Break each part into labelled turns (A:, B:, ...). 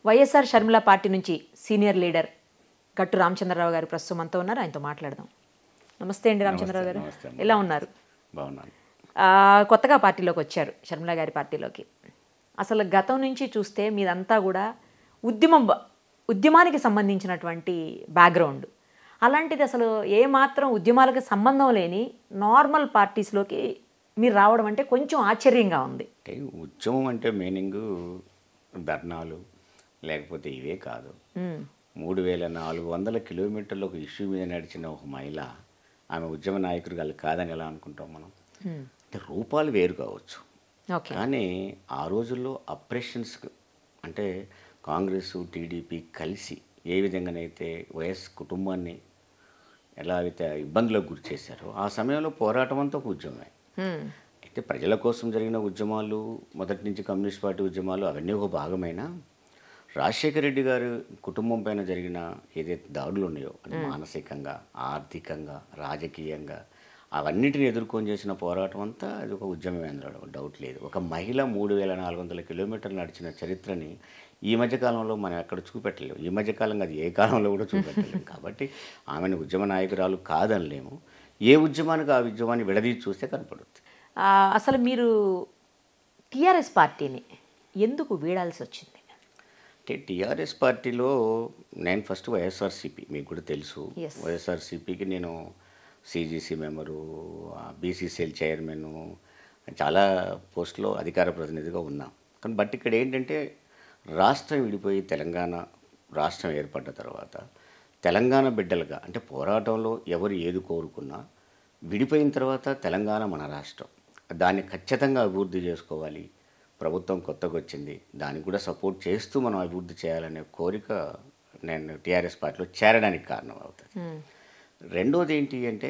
A: YSR Sharmila party నుంచి senior leader Gattu Ramachandra Rao గారు ప్రస్తుతం అంతా ఉన్నారు ఆయనతో మాట్లాడదాం నమస్తే అండి రామచంద్రరావు గారు
B: నమస్తే అమ్మ.
A: ఎలా ఉన్నారు
B: బాగున్నాను
A: ఆ, కొత్తగా పార్టీలోకి వచ్చారు షర్మిల గారి పార్టీలోకి అసలు గతం నుంచి చూస్తే మీదంతా కూడా ఉద్యమం బ- ఉద్యమానికి సంబంధించినటువంటి బ్యాక్గ్రౌండ్ అలాంటిది అసలు ఏ మాత్రం ఉద్యమాలకు సంబంధం లేని నార్మల్ పార్టీస్లోకి మీరు రావడం అంటే కొంచెం ఆశ్చర్యంగా ఉంది
B: అంటే ఉద్యమం అంటే మీనింగ్ ధర్నాలు లేకపోతే ఇవే కాదు
A: మ్మ్.
B: మూడు వేల నాలుగు వందల కిలోమీటర్ల ఒక ఇష్యూ మీద నడిచిన ఒక మహిళ ఆమె ఉద్యమ నాయకుడు వాళ్ళు కాదని ఎలా అనుకుంటాం మనం
A: మ్మ్.
B: అంటే రూపాలు వేరు కావచ్చు
A: ఓకే
B: కానీ ఆ రోజుల్లో అప్రెషన్స్ అంటే కాంగ్రెస్ టీడీపీ కలిసి ఏ విధంగానైతే వైఎస్ కుటుంబాన్ని ఎలా అయితే ఇబ్బందులకు గురి చేశారో ఆ సమయంలో పోరాటం అంతా ఒక ఉద్యమమే
A: మ్మ్.
B: అయితే ప్రజల కోసం జరిగిన ఉద్యమాలు మొదటి నుంచి కమ్యూనిస్ట్ పార్టీ ఉద్యమాలు అవన్నీ ఒక భాగమైన రాజశేఖర రెడ్డి గారు కుటుంబం పైన జరిగిన ఏదైతే దాడులు ఉన్నాయో అది మానసికంగా ఆర్థికంగా రాజకీయంగా అవన్నిటిని ఎదుర్కొని చేసిన పోరాటం అంతా అది ఒక ఉద్యమమే అందులో డౌట్ లేదు ఒక మహిళ మూడు వేల నాలుగు వందల కిలోమీటర్లు నడిచిన చరిత్రని ఈ మధ్యకాలంలో మనం ఎక్కడ చూపెట్టలేము ఈ మధ్యకాలంగా అది ఏ కాలంలో కూడా చూపెట్టలేము కాబట్టి ఆమెను ఉద్యమ నాయకురాలు కాదనలేము ఏ ఉద్యమానికి ఆ ఉద్యమాన్ని విడదీసి చూస్తే కనపడుతుంది
A: ఆ, అసలు మీరు టీఆర్ఎస్ పార్టీని ఎందుకు వీడాల్సి వచ్చింది
B: అంటే టీఆర్ఎస్ పార్టీలో నేను ఫస్ట్ వైఎస్ఆర్సీపీ మీకు కూడా తెలుసు
A: Yes.
B: వైఎస్ఆర్సీపీకి నేను సిజీసీ మెంబరు బీసీసీఎల్ చైర్మన్ చాలా పోస్టులో అధికార ప్రతినిధిగా ఉన్నా కానీ బట్ ఇక్కడ ఏంటంటే రాష్ట్రం విడిపోయి తెలంగాణ రాష్ట్రం ఏర్పడ్డ తర్వాత తెలంగాణ బిడ్డలుగా అంటే పోరాటంలో ఎవరు ఏది కోరుకున్నా విడిపోయిన తర్వాత తెలంగాణ మన రాష్ట్రం దాన్ని ఖచ్చితంగా అభివృద్ధి చేసుకోవాలి ప్రభుత్వం కొత్తగా వచ్చింది దానికి కూడా సపోర్ట్ చేస్తూ మనం అభివృద్ధి చేయాలనే కోరిక నేను టీఆర్ఎస్ పార్టీలో చేరడానికి కారణం అవుతుంది
A: మ్మ్.
B: రెండోది ఏంటి అంటే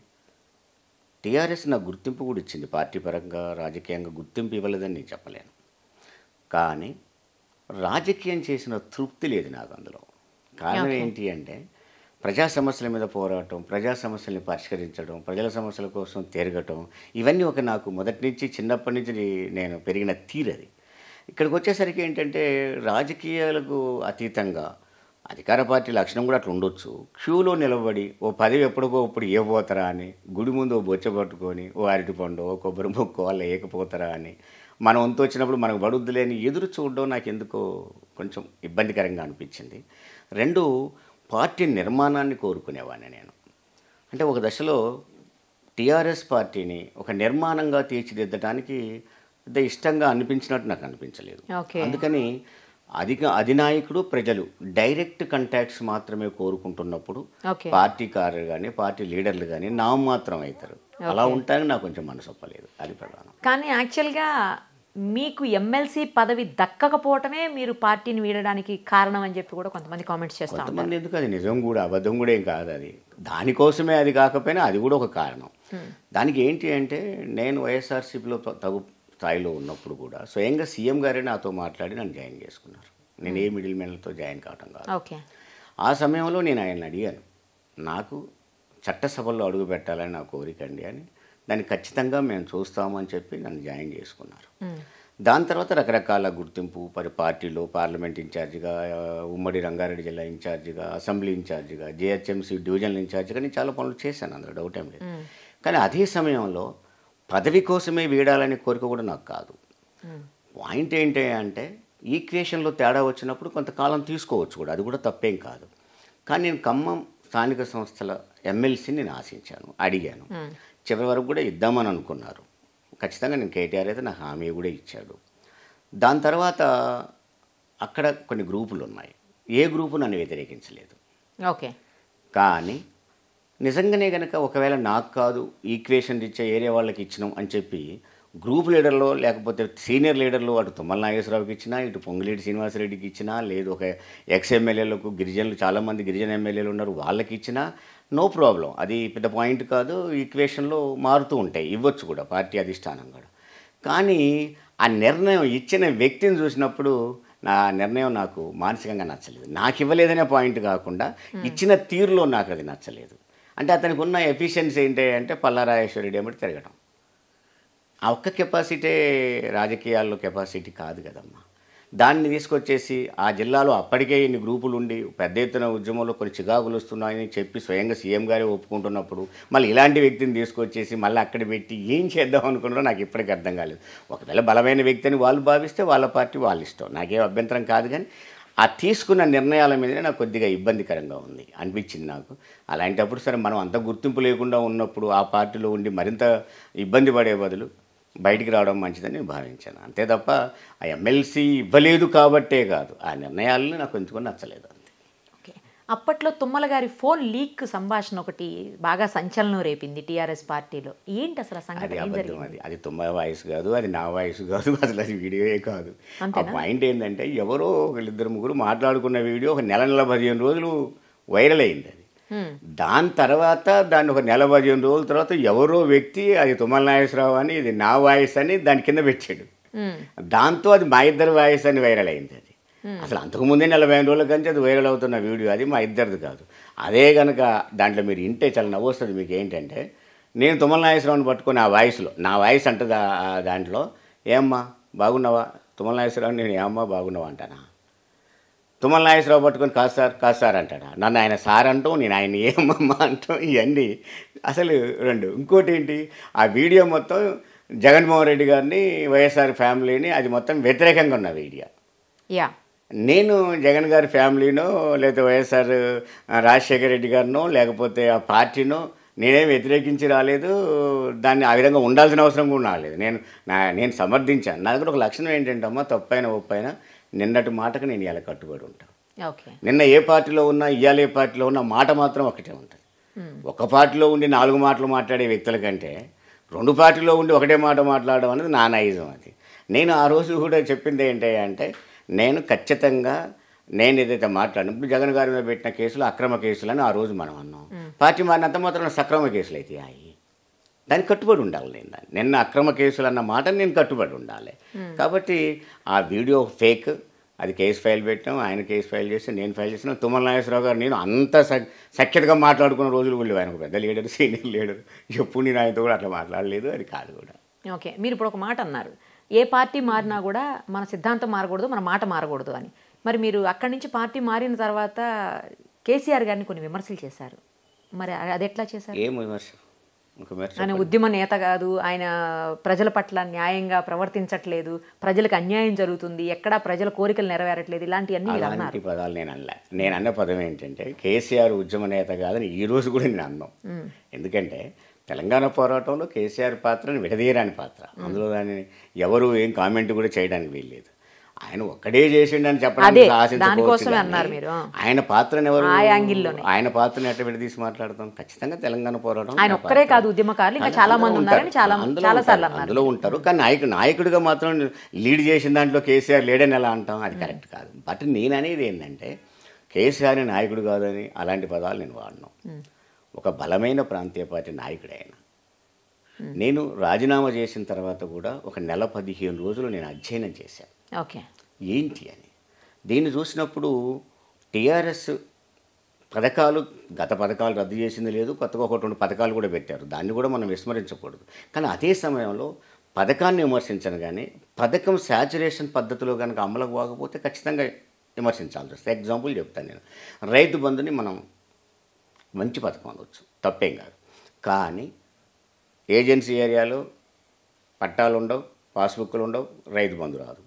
B: టీఆర్ఎస్ నాకు గుర్తింపు కూడా ఇచ్చింది పార్టీ పరంగా రాజకీయంగా గుర్తింపు ఇవ్వలేదని నేను చెప్పలేను కానీ రాజకీయం చేసిన తృప్తి లేదు నాకు అందులో కారణం ఏంటి అంటే ప్రజా సమస్యల మీద పోరాటం ప్రజా సమస్యల్ని పరిష్కరించడం ప్రజల సమస్యల కోసం తిరగటం ఇవన్నీ ఒక నాకు మొదటి నుంచి చిన్నప్పటి నుంచి నేను పెరిగిన తీరది ఇక్కడికి వచ్చేసరికి ఏంటంటే రాజకీయాలకు అతీతంగా అధికార పార్టీ లక్షణం కూడా అట్లా ఉండొచ్చు క్యూలో నిలబడి ఓ పదవి ఎప్పటికో ఇప్పుడు ఏ పోతారా అని గుడి ముందు ఓ బొచ్చ పట్టుకొని ఓ అరటి పండు ఓ కొబ్బరి ముక్కు వాళ్ళ ఏకపోతారా అని మనం వంతు వచ్చినప్పుడు మనకు బడుద్దులే అని ఎదురు చూడడం నాకు ఎందుకో కొంచెం ఇబ్బందికరంగా అనిపించింది రెండు పార్టీ నిర్మాణాన్ని కోరుకునేవాడిని నేను అంటే ఒక దశలో టీఆర్ఎస్ పార్టీని ఒక నిర్మాణంగా తీర్చిదిద్దడానికి పెద్ద ఇష్టంగా అనిపించినట్టు నాకు అనిపించలేదు
A: ఓకే
B: అందుకని అధిక అధినాయకుడు ప్రజలు డైరెక్ట్ కంటాక్ట్స్ మాత్రమే కోరుకుంటున్నప్పుడు
A: ఓకే
B: పార్టీ కార్యలు కానీ పార్టీ లీడర్లు కానీ నామమాత్రం అవుతారు అలా ఉంటాయని నాకు కొంచెం మనసు ఒప్పలేదు అది ప్రధానం
A: కానీ యాక్చువల్గా మీకు ఎమ్మెల్సీ పదవి దక్కకపోవటమే మీరు పార్టీని వీడడానికి కారణం అని చెప్పి కూడా కొంతమంది కామెంట్స్ చేస్తా ఉంటారు
B: కొంతమంది ఎందుకు అది నిజం కూడా అబద్ధం కూడా ఏం కాదు అది దానికోసమే అది కాకపోయినా అది కూడా ఒక కారణం దానికి ఏంటి అంటే నేను వైఎస్ఆర్సీపీలో తగు స్థాయిలో ఉన్నప్పుడు కూడా స్వయంగా సీఎం గారే నాతో మాట్లాడి నన్ను జాయిన్ చేసుకున్నారు నేను ఏ మిడిల్ మెన్లతో జాయిన్ కావటం కాదు
A: ఓకే
B: ఆ సమయంలో నేను ఆయన అడిగాను నాకు చట్టసభల్లో అడుగు పెట్టాలని నా కోరిక అండి అని దాన్ని ఖచ్చితంగా మేము చూస్తాము అని చెప్పి నన్ను జాయిన్ చేసుకున్నారు దాని తర్వాత రకరకాల గుర్తింపు పరి పార్టీలో పార్లమెంట్ ఇన్ఛార్జిగా ఆ, ఉమ్మడి రంగారెడ్డి జిల్లా ఇన్ఛార్జిగా అసెంబ్లీ ఇన్ఛార్జిగా జేహెచ్ఎంసీ డివిజనల్ ఇన్ఛార్జిగా నేను చాలా పనులు చేశాను అందులో డౌట్ ఏం లేదు కానీ అదే సమయంలో పదవి కోసమే వీడాలనే కోరిక కూడా నాకు కాదు పాయింట్ ఏంటి అంటే ఈక్వేషన్లో తేడా వచ్చినప్పుడు కొంతకాలం తీసుకోవచ్చు కూడా అది కూడా తప్పేం కాదు కానీ నేను ఖమ్మం స్థానిక సంస్థల ఎమ్మెల్సీని నేను ఆశించాను అడిగాను చివరి వరకు కూడా ఇద్దామని అనుకున్నారు ఖచ్చితంగా నేను కేటీఆర్ అయితే నాకు హామీ కూడా ఇచ్చాడు దాని తర్వాత అక్కడ కొన్ని గ్రూపులు ఉన్నాయి ఏ గ్రూపు నన్ను వ్యతిరేకించలేదు
A: ఓకే
B: కానీ నిజంగానే కనుక ఒకవేళ నాకు కాదు ఈక్వేషన్ ఇచ్చే ఏరియా వాళ్ళకి ఇచ్చినాం అని చెప్పి గ్రూప్ లీడర్లో లేకపోతే సీనియర్ లీడర్లు అటు తుమ్మల నాగేశ్వరరావుకి ఇచ్చినా ఇటు పొంగిలేటి శ్రీనివాసరెడ్డికి ఇచ్చినా లేదు ఒక ఎక్స్ ఎమ్మెల్యేలకు గిరిజనులు చాలామంది గిరిజన ఎమ్మెల్యేలు ఉన్నారు వాళ్ళకి ఇచ్చినా నో ప్రాబ్లం అది పెద్ద పాయింట్ కాదు ఈక్వేషన్లో మారుతూ ఉంటాయి ఇవ్వచ్చు కూడా పార్టీ అధిష్టానం కూడా కానీ ఆ నిర్ణయం ఇచ్చిన వ్యక్తిని చూసినప్పుడు నా నిర్ణయం నాకు మానసికంగా నచ్చలేదు నాకు ఇవ్వలేదనే పాయింట్ కాకుండా ఇచ్చిన తీరులో నాకు అది నచ్చలేదు అంటే అతనికి ఉన్న ఎఫిషియన్సీ ఏంటి అంటే పల్లారాజేశ్వరరెడ్డి ఏమిటి తిరగటం ఆ ఒక్క కెపాసిటీ రాజకీయాల్లో కెపాసిటీ కాదు కదమ్మా దాన్ని తీసుకొచ్చేసి ఆ జిల్లాలో అప్పటికే ఇన్ని గ్రూపులు ఉండి పెద్ద ఎత్తున ఉద్యమంలో కొన్ని చికాకులు వస్తున్నాయని చెప్పి స్వయంగా సీఎం గారే ఒప్పుకుంటున్నప్పుడు మళ్ళీ ఇలాంటి వ్యక్తిని తీసుకొచ్చేసి మళ్ళీ అక్కడ పెట్టి ఏం చేద్దాం అనుకున్నారో నాకు ఇప్పటికీ అర్థం కాలేదు ఒకవేళ బలమైన వ్యక్తిని వాళ్ళు భావిస్తే వాళ్ళ పార్టీ వాళ్ళ ఇష్టం నాకేం అభ్యంతరం కాదు కానీ ఆ తీసుకున్న నిర్ణయాల మీదనే నాకు కొద్దిగా ఇబ్బందికరంగా ఉంది అనిపించింది నాకు అలాంటప్పుడు సరే మనం అంత గుర్తింపు లేకుండా ఉన్నప్పుడు ఆ పార్టీలో ఉండి మరింత ఇబ్బంది పడే బదులు బయటికి రావడం మంచిదని నేను భావించాను అంతే తప్ప ఆ ఎమ్మెల్సీ ఇవ్వలేదు కాబట్టే కాదు ఆ నిర్ణయాలను నాకు కొంచెం నచ్చలేదు అంతే
A: ఓకే అప్పట్లో తుమ్మల గారి ఫోన్ లీక్ సంభాషణ ఒకటి బాగా సంచలనం రేపింది టీఆర్ఎస్ పార్టీలో ఏంటి అసలు ఆ
B: అది
A: సంఘటన ఏం
B: అబద్ధం
A: జరిగింది
B: అది అది తుమ్మ వాయిస్ కాదు అది నా వాయిస్ కాదు అసలు అది వీడియోయే కాదు ఆ
A: అంతేనా?
B: పాయింట్ ఏంటంటే ఎవరో ఒకళ్ళిద్దరు ముగ్గురు మాట్లాడుకున్న వీడియో ఒక నెల నెల పదిహేను రోజులు వైరల్ అయింది అది
A: హ్మ్.
B: దాని తర్వాత దాన్ని ఒక నెల పదిహేను రోజుల తర్వాత ఎవరో వ్యక్తి అది తుమ్మల నాగేశ్వరరావు అని ఇది నా వాయిస్ అని దాని కింద పెట్టాడు
A: హ్మ్.
B: దాంతో అది మా ఇద్దరి వాయిస్ అని వైరల్ అయింది అది అసలు అంతకుముందే నలభై ఐదు రోజుల కంచి అది వైరల్ అవుతున్న వీడియో అది మా ఇద్దరిది కాదు అదే కనుక దాంట్లో మీరు ఇంటే చాలా నవ్వొస్తుంది మీకు ఏంటంటే నేను తుమ్మల నాగేశ్వరరావుని పట్టుకుని ఆ వాయిస్లో నా వాయిస్ అంటది ఆ- ఆ దాంట్లో ఏమ్మా బాగున్నావా తుమ్మల నాగేశ్వరరావు నేను ఏమ్మా బాగున్నావా అంటానా తుమ్మల నాగేశ్వరరావు పట్టుకొని కాదు సార్ కాదు సార్ అంటాడా నన్ను ఆయన సార్ అంటూ నేను ఆయన ఏమమ్మా అంటాం ఇవన్నీ అసలు రెండు ఇంకోటి ఏంటి ఆ వీడియో మొత్తం జగన్మోహన్ రెడ్డి గారిని వైఎస్ఆర్ ఫ్యామిలీని అది మొత్తం వ్యతిరేకంగా ఉన్న వీడియో
A: యా
B: నేను జగన్ గారి ఫ్యామిలీనో లేకపోతే వైఎస్ఆర్ ఆ, రాజశేఖర రెడ్డి గారినో లేకపోతే ఆ పార్టీనో నేనేం వ్యతిరేకించి రాలేదు దాన్ని ఆ విధంగా ఉండాల్సిన అవసరం కూడా రాలేదు నేను నా నేను సమర్థించాను నా దగ్గర ఒక లక్షణం ఏంటంటే అమ్మా తప్పైన ఒప్పైన నిన్నటి మాటకు నేను ఇలా కట్టుబడి ఉంటాను
A: ఓకే
B: నిన్న ఏ పార్టీలో ఉన్నా ఇవాళ ఏ పార్టీలో ఉన్నా మాట మాత్రం ఒకటే ఉంటుంది ఒక పార్టీలో ఉండి నాలుగు మాటలు మాట్లాడే వ్యక్తుల కంటే రెండు పార్టీలో ఉండి ఒకటే మాట మాట్లాడడం అనేది నా నైజం అది నేను ఆ రోజు కూడా చెప్పింది ఏంటి అంటే నేను ఖచ్చితంగా నేను ఏదైతే మాట్లాడిన ఇప్పుడు జగన్ గారి మీద పెట్టిన కేసులు అక్రమ కేసులు అని ఆ రోజు మనం అన్నాం పార్టీ మారినంత మాత్రం సక్రమ కేసులు అయితే అయ్యి దానికి కట్టుబడి ఉండాలి నేను దాన్ని నిన్న అక్రమ కేసులు అన్న మాట నేను కట్టుబడి ఉండాలి కాబట్టి ఆ వీడియో ఫేక్ అది కేసు ఫైల్ పెట్టాం ఆయన కేసు ఫైల్ చేసి నేను ఫైల్ చేసిన తుమ్మల నాగేశ్వరరావు గారు నేను అంత స- సఖ్యతగా మాట్లాడుకున్న రోజులు కూడా లేవు. ఆయన ఒక పెద్ద లీడర్ సీనియర్ లీడర్ ఎప్పుడు నేను ఆయనతో కూడా అట్లా మాట్లాడలేదు అది కాదు కూడా
A: ఓకే మీరు ఇప్పుడు ఒక మాట అన్నారు ఏ పార్టీ మారినా కూడా మన సిద్ధాంతం మారకూడదు మన మాట మారకూడదు అని మరి మీరు అక్కడి నుంచి పార్టీ మారిన తర్వాత కేసీఆర్ గారిని కొన్ని విమర్శలు చేశారు మరి అది ఎట్లా చేశారు
B: ఏం విమర్శ ఒక విమర్శ
A: ఆయన ఉద్యమ నేత కాదు ఆయన ప్రజల పట్ల న్యాయంగా ప్రవర్తించట్లేదు ప్రజలకు అన్యాయం జరుగుతుంది ఎక్కడా ప్రజల కోరికలు నెరవేరట్లేదు ఇలాంటివన్నీ మీరు అన్నారు
B: అలాంటి పదాలు నేను అనలే నేను అన్న పదం ఏంటంటే కేసీఆర్ ఉద్యమ నేత కాదని ఈ రోజు కూడా నేను అన్నాం ఎందుకంటే తెలంగాణ పోరాటంలో కేసీఆర్ పాత్రని విడదీయరాని పాత్ర అందులో దాన్ని ఎవరు ఏం కామెంట్ కూడా చేయడానికి వీల్లేదు ఆయన ఒక్కడే చేసిండని
A: అదే,
B: చెప్పడానికి ఆశించకపోవచ్చు
A: దానికోసమే
B: కానీ
A: అన్నారు మీరు, ఆ.
B: ఆయన పాత్రని ఎవరు
A: ఆ యాంగిల్లోనే.
B: ఆయన పాత్రని ఎట్లా విడదీసి మాట్లాడతాం ఖచ్చితంగా తెలంగాణ పోరాటం
A: ఆయన ఒక్కరే కాదు ఉద్యమకారులు ఇంకా చాలా మంది ఉన్నారని చాలా
B: అందులో
A: చాలా సార్లు
B: ఉంటారు.
A: అన్నారు
B: అందులో ఉంటారు కానీ నాయకుడు నాయకుడిగా మాత్రం లీడ్ చేసిన దాంట్లో కేసీఆర్ లేడని ఎలా అంటాం అది కరెక్ట్ కాదు బట్ నేను అనేది ఏంటంటే కేసీఆర్ నాయకుడు కాదని అలాంటి పదాలు నేను వాడను ఒక బలమైన ప్రాంతీయ పార్టీ నాయకుడు ఆయన నేను రాజీనామా చేసిన తర్వాత కూడా ఒక నెల పదిహేను రోజులు నేను అధ్యయనం చేశాను
A: ఓకే
B: ఏంటి అని దీన్ని చూసినప్పుడు టీఆర్ఎస్ పథకాలు గత పథకాలు రద్దు చేసింది లేదు కొత్తగా ఒకటి రెండు పథకాలు కూడా పెట్టారు దాన్ని కూడా మనం విస్మరించకూడదు కానీ అదే సమయంలో పథకాన్ని విమర్శించను కానీ పథకం శాచురేషన్ పద్ధతిలో కనుక అమలు కాకపోతే ఖచ్చితంగా విమర్శించాల్సి వస్తుంది ఎగ్జాంపుల్ చెప్తాను నేను రైతు బంధుని మనం మంచి పథకం అనవచ్చు తప్పేం కాదు కానీ ఏజెన్సీ ఏరియాలో పట్టాలు ఉండవు పాస్బుక్లు ఉండవు రైతు బంధు రాదు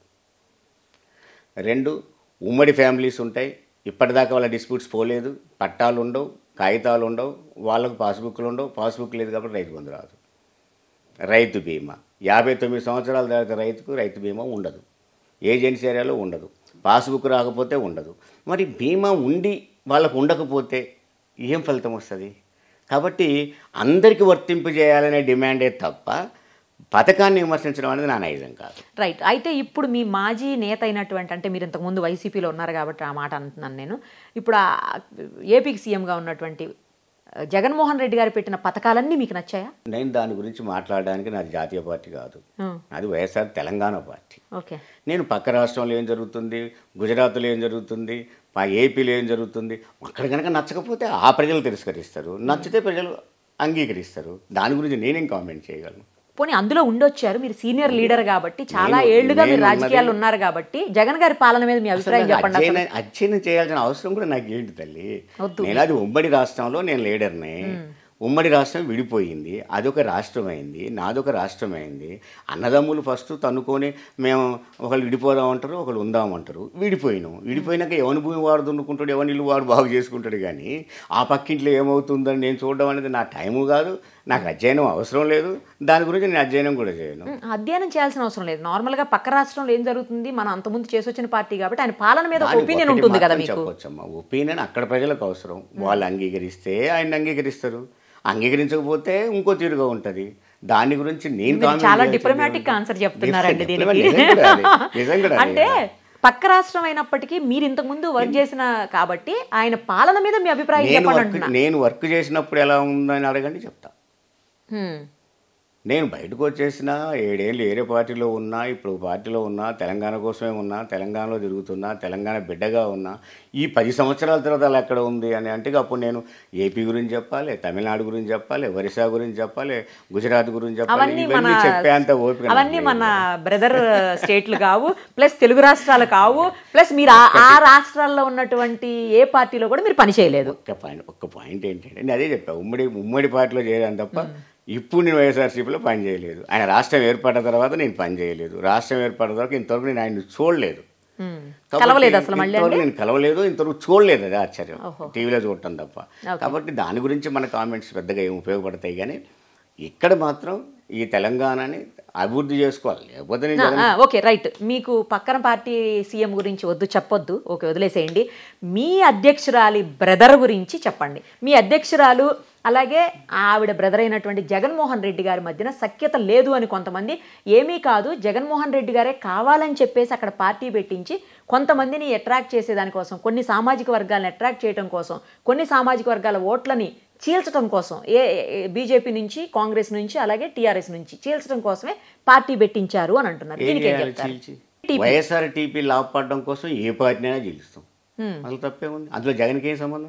B: రెండు ఉమ్మడి ఫ్యామిలీస్ ఉంటాయి ఇప్పటిదాకా వాళ్ళ డిస్ప్యూట్స్ పోలేదు పట్టాలు ఉండవు కాగితాలు ఉండవు వాళ్ళకు పాస్బుక్లు ఉండవు పాస్బుక్ లేదు కాబట్టి రైతు బంధు రాదు రైతు బీమా యాభై తొమ్మిది సంవత్సరాల తర్వాత రైతుకు రైతు బీమా ఉండదు ఏజెన్సీ ఏరియాలో ఉండదు పాస్బుక్ రాకపోతే ఉండదు మరి బీమా ఉండి వాళ్ళకు ఉండకపోతే ఏం ఫలితం వస్తుంది కాబట్టి అందరికీ వర్తింపు చేయాలనే డిమాండే తప్ప పథకాన్ని విమర్శించడం అనేది నా నైజం కాదు
A: రైట్ అయితే ఇప్పుడు మీ మాజీ నేత అయినటువంటి అంటే మీరు ఇంతకుముందు వైసీపీలో ఉన్నారు కాబట్టి ఆ మాట అంటున్నాను నేను ఇప్పుడు ఆ ఏపీకి సీఎంగా ఉన్నటువంటి ఆ, జగన్మోహన్ రెడ్డి గారు పెట్టిన పథకాలన్నీ మీకు నచ్చాయా
B: నేను దాని గురించి మాట్లాడడానికి నాది జాతీయ పార్టీ కాదు
A: ఆ,
B: అది వైఎస్ఆర్ తెలంగాణ పార్టీ
A: ఓకే
B: నేను పక్క రాష్ట్రంలో ఏం జరుగుతుంది గుజరాత్లో ఏం జరుగుతుంది మా ఏపీలో ఏం జరుగుతుంది అక్కడ కనుక నచ్చకపోతే ఆ ప్రజలు తిరస్కరిస్తారు నచ్చితే ప్రజలు అంగీకరిస్తారు దాని గురించి నేనేం కామెంట్ చేయగలను
A: పోనీ అందులో ఉండొచ్చారు మీరు సీనియర్ లీడర్ కాబట్టి చాలా
B: నేను-
A: ఏళ్లుగా మీరు
B: నేను
A: రాజకీయాల్లో
B: ఉన్నది-
A: ఉన్నారు కాబట్టి జగన్ గారి పాలన మీద మీ అభిప్రాయం చెప్పండి అసలు.
B: అధ్యయనం అధ్యయనం చేయాల్సిన అవసరం కూడా నాకు ఏంటి తల్లి
A: వద్దు.
B: నేను అది ఉమ్మడి రాష్ట్రంలో నేను లీడర్ని ఉమ్మడి రాష్ట్రం విడిపోయింది అదొక రాష్ట్రం అయింది నాదొక రాష్ట్రం అయింది అన్నదమ్ములు ఫస్ట్ తన్నుకొని మేము ఒకళ్ళు విడిపోదాం అంటారు ఒకళ్ళు ఉందామంటారు విడిపోయినాం విడిపోయినాక ఎవరి భూమి వాడు దున్నుకుంటాడు ఎవరి ఇల్లు వాడు బాగు చేసుకుంటాడు కానీ ఆ పక్కింట్లో ఏమవుతుందని నేను చూడడం అనేది నా టైము కాదు నాకు అధ్యయనం అవసరం లేదు దాని గురించి నేను అధ్యయనం కూడా చేయను
A: ఉమ్, అధ్యయనం చేయాల్సిన అవసరం లేదు నార్మల్ గా పక్క రాష్ట్రంలో ఏం జరుగుతుంది మనం అంతకుముందు చేసి వచ్చిన పార్టీ కాబట్టి ఆయన పాలన మీద ఒక
B: దానికి
A: ఒపీనియన్
B: ఒకటి
A: ఉంటుంది కదా
B: మాత్రం
A: మీకు
B: చెప్పొచ్చమ్మా ఒపీనియన్ అక్కడ ప్రజలకు అవసరం వాళ్ళు అంగీకరిస్తే ఆయన అంగీకరిస్తారు అంగీకరించకపోతే ఇంకో తీరుగా ఉంటది దాని గురించి నేను
A: మీరు
B: comment
A: చాలా
B: చేయాల్సింది
A: డిప్లొమాటిక్
B: ఏముంది?
A: ఆన్సర్ చెప్తున్నారండి
B: Diplomat-
A: దీనికి
B: నిజం కూడా అది. నిజం కూడా అది
A: అంటే
B: కదా.
A: పక్క రాష్ట్రం అయినప్పటికీ మీరు ఇంతకు ముందు వర్క్ చేసిన కాబట్టి ఆయన పాలన మీద మీ అభిప్రాయం
B: నేను
A: చెప్పండి
B: వర్క్
A: అంటున్నా
B: నేను వర్క్ చేసినప్పుడు ఎలా ఉందని అడగండి చెప్తా
A: హ్మ్.
B: నేను బయటకు వచ్చేసిన ఏడేళ్ళు ఏరే పార్టీలో ఉన్నా ఇప్పుడు పార్టీలో ఉన్నా తెలంగాణ కోసమే ఉన్నా తెలంగాణలో తిరుగుతున్నా తెలంగాణ బిడ్డగా ఉన్నా ఈ పది సంవత్సరాల తర్వాత అలా ఎక్కడ ఉంది అని అంటే ఇక అప్పుడు నేను ఏపీ గురించి చెప్పాలి తమిళనాడు గురించి చెప్పాలి ఒరిస్సా గురించి చెప్పాలి గుజరాత్ గురించి చెప్పాలి
A: అవన్నీ మన
B: ఇవన్నీ చెప్పేంత ఓపిక నాకు
A: అవన్నీ
B: లేదు.
A: మన బ్రదర్ స్టేట్లు కావు ప్లస్ తెలుగు రాష్ట్రాలు కావు ప్లస్ మీరు ఆ- ఆ రాష్ట్రాల్లో ఉన్నటువంటి ఏ పార్టీలో కూడా మీరు పని చేయలేదు
B: ఒక్క పాయింట్ ఒక్క పాయింట్ ఏంటంటే నేను అదే చెప్పా ఉమ్మడి ఉమ్మడి పార్టీలో చేయడానికి తప్ప ఇప్పుడు నేను వైఎస్ఆర్సీపీలో పని చేయలేదు ఆయన రాష్ట్రం ఏర్పడిన తర్వాత నేను పని చేయలేదు రాష్ట్రం ఏర్పడిన తర్వాత ఇంతవరకు నేను ఆయన చూడలేదు
A: హ్మ్.
B: కాబట్టి
A: కలవలేదు అసలు మళ్ళీ
B: ఇంతవరకు నేను కలవలేదు ఇంతవరకు చూడలేదు అది ఆశ్చర్యం
A: ఓహో.
B: టీవీలో చూడటం తప్ప
A: Okay.
B: కాబట్టి దాని గురించి మన కామెంట్స్ పెద్దగా ఏం ఉపయోగపడతాయి కానీ ఇక్కడ మాత్రం ఈ తెలంగాణని అభివృద్ధి చేసుకోవాలి లేకపోతే నేను జగన్
A: ఆ, ఓకే రైట్ మీకు పక్కన పార్టీ సీఎం గురించి వద్దు చెప్పొద్దు ఓకే వదిలేసేయండి మీ అధ్యక్షురాలి బ్రదర్ గురించి చెప్పండి మీ అధ్యక్షురాలు అలాగే ఆవిడ బ్రదర్ అయినటువంటి జగన్మోహన్ రెడ్డి గారి మధ్యన సఖ్యత లేదు అని కొంతమంది ఏమీ కాదు జగన్మోహన్ రెడ్డి గారే కావాలని చెప్పేసి అక్కడ పార్టీ పెట్టించి కొంతమందిని అట్రాక్ట్ చేసేదానికోసం కొన్ని సామాజిక వర్గాలను అట్రాక్ట్ చేయడం కోసం కొన్ని సామాజిక వర్గాల ఓట్లని చీల్చడం కోసం ఏ బీజేపీ నుంచి కాంగ్రెస్ నుంచి అలాగే టీఆర్ఎస్ నుంచి చీల్చడం కోసమే పార్టీ పెట్టించారు అని అంటున్నారు
B: ఏం
A: దీనికి ఏం
B: చేయాలి
A: చెప్తారు
B: చీల్చి వైఎస్ఆర్ టీపీ లాభపడడం కోసం ఏ పార్టీనైనా చీలుస్తాం
A: హ్మ్.
B: అసలు తప్పే ఉంది అందులో జగన్కి ఏం సంబంధం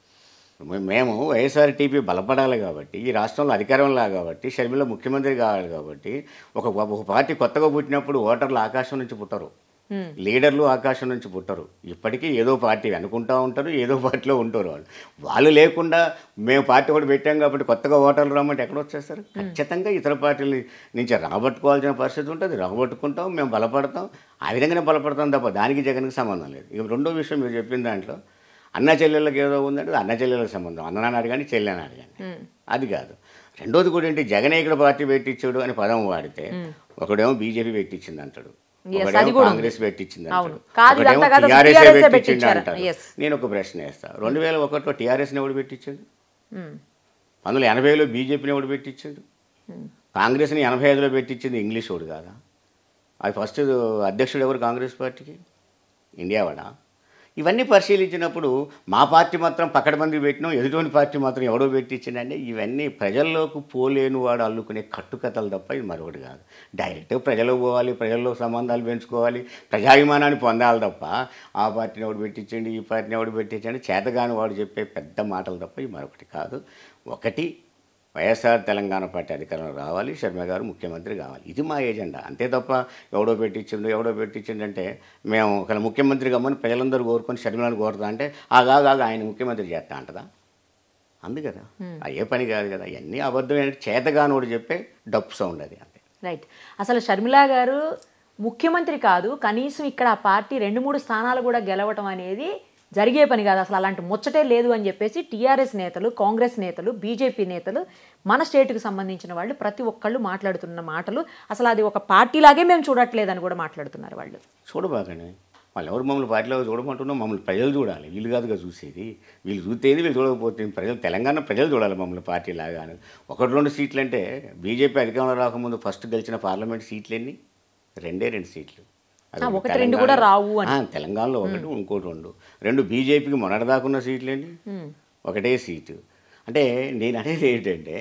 B: మే- మేము వైఎస్ఆర్ టీపీ బలపడాలి కాబట్టి ఈ రాష్ట్రంలో అధికారంలో కాబట్టి షర్మిల ముఖ్యమంత్రి కావాలి కాబట్టి ఒక ఒక పార్టీ కొత్తగా పుట్టినప్పుడు ఓటర్లు ఆకాశం నుంచి పుట్టరు
A: హ్మ్.
B: లీడర్లు ఆకాశం నుంచి పుట్టరు ఇప్పటికీ ఏదో పార్టీ అనుకుంటా ఉంటారు ఏదో పార్టీలో ఉంటారు వాళ్ళు వాళ్ళు లేకుండా మేము పార్టీ కూడా పెట్టాం కాబట్టి కొత్తగా ఓటర్లు రమ్మంటే ఎక్కడ వచ్చేస్తారు ఖచ్చితంగా ఇతర పార్టీల నుంచి రాబట్టుకోవాల్సిన పరిస్థితి ఉంటుంది రాబట్టుకుంటాం మేము బలపడతాం ఆ విధంగానే బలపడతాం తప్ప దానికి జగన్కి సంబంధం లేదు ఇక రెండో విషయం మీరు చెప్పిన దాంట్లో అన్న చెల్లెళ్ళకి ఏదో ఉందంటే అది అన్న చెల్లెళ్ళకి సంబంధం అన్ననాన్ని అడగండి చెల్లెని అడగండి అది కాదు రెండోది కూడా ఏంటి జగనే ఇక్కడ పార్టీ పెట్టించాడు అని పదం వాడితే ఒకడేమో బీజేపీ పెట్టించింది అంటాడు
A: Yes,
B: ఒకడేమో
A: అది కూడా ఉంది.
B: కాంగ్రెస్ పెట్టించింది
A: అవును.
B: అంటాడు
A: కాదు,
B: ఒకడేమో
A: ఇదంతా కాదు,
B: TRS ఏ
A: TRS ఏ
B: పెట్టించింది
A: పెట్టించారు.
B: అంటాడు
A: Yes.
B: నేను ఒక ప్రశ్న వేస్తా రెండు వేల ఒకటిలో టీఆర్ఎస్ని ఎవడు పెట్టించాడు
A: హ్మ్.
B: పంతొమ్మిది ఎనభైలో బీజేపీని ఎవడు పెట్టించాడు కాంగ్రెస్ని ఎనభై ఐదులో పెట్టించింది ఇంగ్లీష్ వాడు కాదా అది ఫస్ట్ అధ్యక్షుడు ఎవరు కాంగ్రెస్ పార్టీకి ఇండియా వాడా ఇవన్నీ పరిశీలించినప్పుడు మా పార్టీ మాత్రం పక్కన మంది పెట్టినాం ఎదుటోని పార్టీ మాత్రం ఎవడో పెట్టించిందంటే ఇవన్నీ ప్రజల్లోకి పోలేని వాడు అల్లుకునే కట్టుకథలు తప్ప ఇది మరొకటి కాదు డైరెక్ట్ ప్రజలకు పోవాలి ప్రజల్లో సంబంధాలు పెంచుకోవాలి ప్రజాభిమానాన్ని పొందాలి తప్ప ఆ పార్టీని ఎవడు పెట్టించండి ఈ పార్టీని ఎవడు పెట్టించండి చేతగాని వాడు చెప్పే పెద్ద మాటలు తప్ప ఇది మరొకటి కాదు ఒకటి వైఎస్ఆర్ తెలంగాణ పార్టీ అధికారంలో రావాలి శర్మ గారు ముఖ్యమంత్రి కావాలి ఇది మా ఎజెండా అంతే తప్ప ఎవడో పెట్టించిండు ఎవడో పెట్టించిండు అంటే మేము ఒక ముఖ్యమంత్రి కమ్మని ప్రజలందరూ కోరుకొని శర్మలను కోరుతా అంటే ఆగాగా ఆయన ముఖ్యమంత్రి చేస్తా అంటదా అందు కదా అది ఏ పని కాదు కదా ఇవన్నీ అబద్ధమైన చేతగానోడు చెప్పే డప్పు సౌండ్ అది అంతే
A: రైట్ అసలు షర్మిల గారు ముఖ్యమంత్రి కాదు కనీసం ఇక్కడ ఆ పార్టీ రెండు మూడు స్థానాలు కూడా గెలవటం అనేది జరిగే పని కాదు అసలు అలాంటి ముచ్చటే లేదు అని చెప్పేసి టీఆర్ఎస్ నేతలు కాంగ్రెస్ నేతలు బీజేపీ నేతలు మన స్టేట్కి సంబంధించిన వాళ్ళు ప్రతి ఒక్కళ్ళు మాట్లాడుతున్న మాటలు అసలు అది ఒక పార్టీలాగే మేము చూడట్లేదని కూడా మాట్లాడుతున్నారు వాళ్ళు
B: చూడబాకండి వాళ్ళు ఎవరు మమ్మల్ని పార్టీలో చూడమంటున్నాం మమ్మల్ని ప్రజలు చూడాలి వీళ్ళు కాదుగా చూసేది వీళ్ళు చూస్తేది వీళ్ళు చూడకపోతే ప్రజలు తెలంగాణ ప్రజలు చూడాలి మమ్మల్ని పార్టీ లాగా అని ఒకటి రెండు సీట్లు అంటే బీజేపీ అధికారంలో రాకముందు ఫస్ట్ గెలిచిన పార్లమెంట్ సీట్లు ఎన్ని రెండే రెండు సీట్లు అది
A: ఆ,
B: ఒకటి
A: ఒకటి రెండు కూడా
B: తెలంగాణ-
A: రావు అని.
B: ఆ, తెలంగాణలో ఒకటి ఇంకోటి రెండు రెండు బీజేపీకి మొన్నటిదాకున్న సీట్లు ఏంటి ఒకటే సీటు అంటే నేను అనేది ఏంటంటే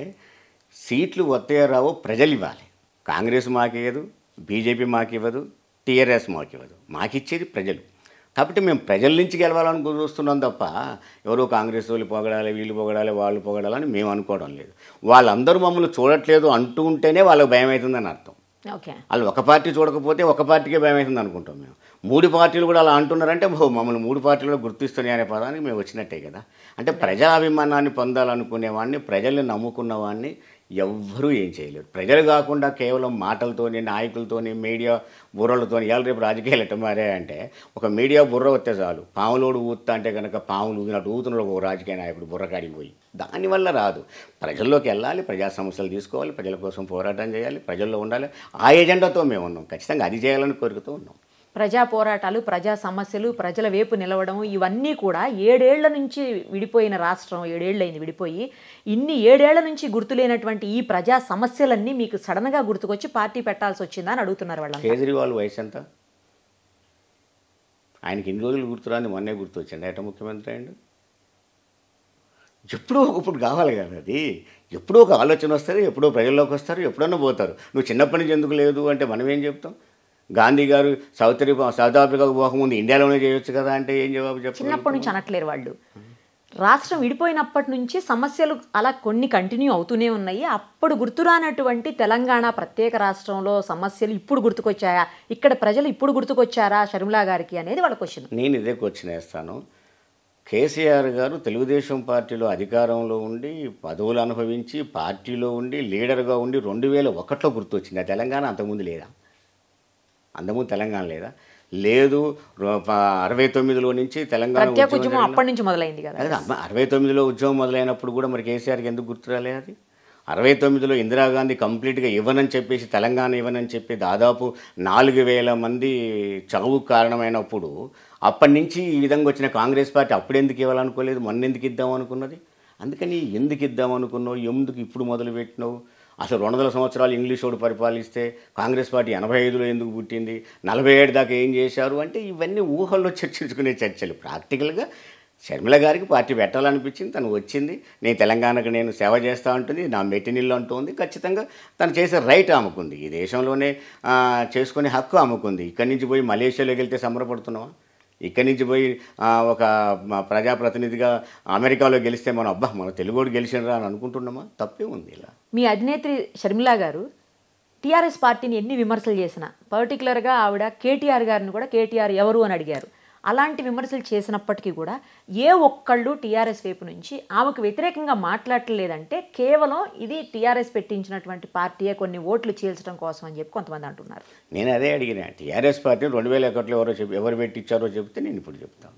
B: సీట్లు వస్తాయో రావో ప్రజలు ఇవ్వాలి కాంగ్రెస్ మాకు ఇవ్వదు బీజేపీ మాకు ఇవ్వదు టీఆర్ఎస్ మాకు ఇవ్వదు మాకు ఇచ్చేది ప్రజలు కాబట్టి మేము ప్రజల నుంచి గెలవాలని చూస్తున్నాం తప్ప ఎవరో కాంగ్రెస్ వాళ్ళు పొగడాలి వీళ్ళు పొగడాలి వాళ్ళు పొగడాలని మేము అనుకోవడం లేదు వాళ్ళందరూ మమ్మల్ని చూడట్లేదు అంటూ ఉంటేనే వాళ్ళకి భయం అవుతుందని అర్థం
A: ఓకే
B: వాళ్ళు ఒక పార్టీ చూడకపోతే ఒక పార్టీకే భయం అవుతుంది అనుకుంటాం మేము మూడు పార్టీలు కూడా అలా అంటున్నారంటే ఓ మమ్మల్ని మూడు పార్టీలు కూడా గుర్తిస్తున్నాయి అనే పదానికి మేము వచ్చినట్టే కదా అంటే ప్రజాభిమానాన్ని పొందాలనుకునే వాడిని ప్రజల్ని నమ్ముకున్న వాడిని ఎవ్వరూ ఏం చేయలేరు ప్రజలు కాకుండా కేవలం మాటలతోని నాయకులతోని మీడియా బుర్రలతోని ఇవాళ రేపు రాజకీయాలు ఎట్ట మారాయంటే ఒక మీడియా బుర్ర వస్తే చాలు పాములోడు ఊత్తా అంటే కనుక పాములు ఊగినట్టు ఊతున్నాడు ఒక రాజకీయ నాయకుడు బుర్రకాడికి పోయి దానివల్ల రాదు ప్రజల్లోకి వెళ్ళాలి ప్రజా సమస్యలు తీసుకోవాలి ప్రజల కోసం పోరాటం చేయాలి ప్రజల్లో ఉండాలి ఆ ఎజెండాతో మేము ఉన్నాం ఖచ్చితంగా అది చేయాలని కోరుకుతూ ఉన్నాం
A: ప్రజా పోరాటాలు ప్రజా సమస్యలు ప్రజల వైపు నిలవడం ఇవన్నీ కూడా ఏడేళ్ల నుంచి విడిపోయిన రాష్ట్రం ఏడేళ్ళైంది విడిపోయి ఇన్ని ఏడేళ్ల నుంచి గుర్తులేనటువంటి ఈ ప్రజా సమస్యలన్నీ మీకు సడన్గా గుర్తుకొచ్చి పార్టీ పెట్టాల్సి వచ్చిందా అని అడుగుతున్నారు వాళ్ళంతా
B: కేజ్రీవాల్ వయసు ఎంత ఆయనకి ఇన్ని రోజులు గుర్తురాని మొన్నే గుర్తు వచ్చింది ఏట ముఖ్యమంత్రి అయ్యండు ఎప్పుడో ఒకప్పుడు కావాలి కదా అది ఎప్పుడో ఒక ఆలోచన వస్తుంది ఎప్పుడో ప్రజల్లోకి వస్తారు ఎప్పుడన్నా పోతారు నువ్వు చిన్నప్పటి నుంచి ఎందుకు లేదు అంటే మనం ఏం చెప్తాం గాంధీ గారు సౌత్ ఆఫ్రికా సౌత్ ఆఫ్రికాకు పోకముందు ఇండియాలోనే చేయొచ్చు కదా అంటే ఏం జవాబు చెప్పాలి
A: చిన్నప్పటి నుంచి అనట్లేరు వాళ్ళు రాష్ట్రం విడిపోయినప్పటి నుంచి సమస్యలు అలా కొన్ని కంటిన్యూ అవుతూనే ఉన్నాయి అప్పుడు గుర్తురానటువంటి తెలంగాణ ప్రత్యేక రాష్ట్రంలో సమస్యలు ఇప్పుడు గుర్తుకొచ్చాయా ఇక్కడ ప్రజలు ఇప్పుడు గుర్తుకొచ్చారా షర్మిలా గారికి అనేది వాళ్ళ క్వశ్చన్
B: నేను ఇదే క్వశ్చన్ వేస్తాను కేసీఆర్ గారు తెలుగుదేశం పార్టీలో అధికారంలో ఉండి పదవులు అనుభవించి పార్టీలో ఉండి లీడర్గా ఉండి రెండు వేల ఒకటిలో గుర్తొచ్చింది ఆ తెలంగాణ అంతకుముందు లేదా అంతకుముందు తెలంగాణ లేదా లేదు రో- ప- అరవై తొమ్మిదిలో నుంచి తెలంగాణ
A: ప్రత్యేక
B: ఉద్యమం
A: ఉద్యమం అప్పటి నుంచి మొదలైంది కదా
B: అదే అమ్మ, అరవై తొమ్మిదిలో ఉద్యమం మొదలైనప్పుడు కూడా మరి కేసీఆర్కి ఎందుకు గుర్తురాలే అది అరవై తొమ్మిదిలో ఇందిరాగాంధీ కంప్లీట్గా ఇవ్వనని చెప్పేసి తెలంగాణ ఇవ్వనని చెప్పి దాదాపు నాలుగు వేల మంది చావుకు కారణమైనప్పుడు అప్పటి నుంచి ఈ విధంగా వచ్చిన కాంగ్రెస్ పార్టీ అప్పుడు ఎందుకు ఇవ్వాలనుకోలేదు మొన్న ఎందుకు ఇద్దాం అనుకున్నది అందుకని ఎందుకు ఇద్దాం అనుకున్నావు ఎందుకు ఇప్పుడు మొదలు పెట్టినావు అసలు రెండు వందల సంవత్సరాలు ఇంగ్లీష్ వాడు పరిపాలిస్తే కాంగ్రెస్ పార్టీ ఎనభై ఐదులో ఎందుకు పుట్టింది నలభై ఏడు దాకా ఏం చేశారు అంటే ఇవన్నీ ఊహల్లో చర్చించుకునే చర్చలు ప్రాక్టికల్గా షర్మిల గారికి పార్టీ పెట్టాలనిపించింది తను వచ్చింది నేను తెలంగాణకు నేను సేవ చేస్తా ఉంటుంది నా మెట్టినిల్లు అంటుంది ఖచ్చితంగా తను చేసే రైట్ ఆమెకుంది ఈ దేశంలోనే ఆ, చేసుకునే హక్కు ఆమెకుంది ఇక్కడి నుంచి పోయి మలేషియాలోకి వెళ్తే సంబరపడుతున్నావా ఇక్కడి నుంచి పోయి ఆ, ఒక మా ప్రజాప్రతినిధిగా అమెరికాలో గెలిస్తే మనం అబ్బా మన తెలుగుడు గెలిచినరా అని అనుకుంటున్నామా తప్పే ఉంది ఇలా
A: మీ అధినేత్రి షర్మిలా గారు టీఆర్ఎస్ పార్టీని ఎన్ని విమర్శలు చేసినా పర్టికులర్గా ఆవిడ కేటీఆర్ గారిని కూడా కేటీఆర్ ఎవరు అని అడిగారు అలాంటి విమర్శలు చేసినప్పటికీ కూడా ఏ ఒక్కళ్ళు టీఆర్ఎస్ వైపు నుంచి ఆమెకు వ్యతిరేకంగా మాట్లాడలేదంటే కేవలం ఇది టీఆర్ఎస్ పెట్టించినటువంటి పార్టీయే కొన్ని ఓట్లు చీల్చడం కోసం అని చెప్పి కొంతమంది అంటున్నారు
B: నేను అదే అడిగిన టీఆర్ఎస్ పార్టీ రెండు వేల ఒకటిలో ఎవరో చెప్పి ఎవరు పెట్టించారో చెప్తే నేను ఇప్పుడు చెప్తాను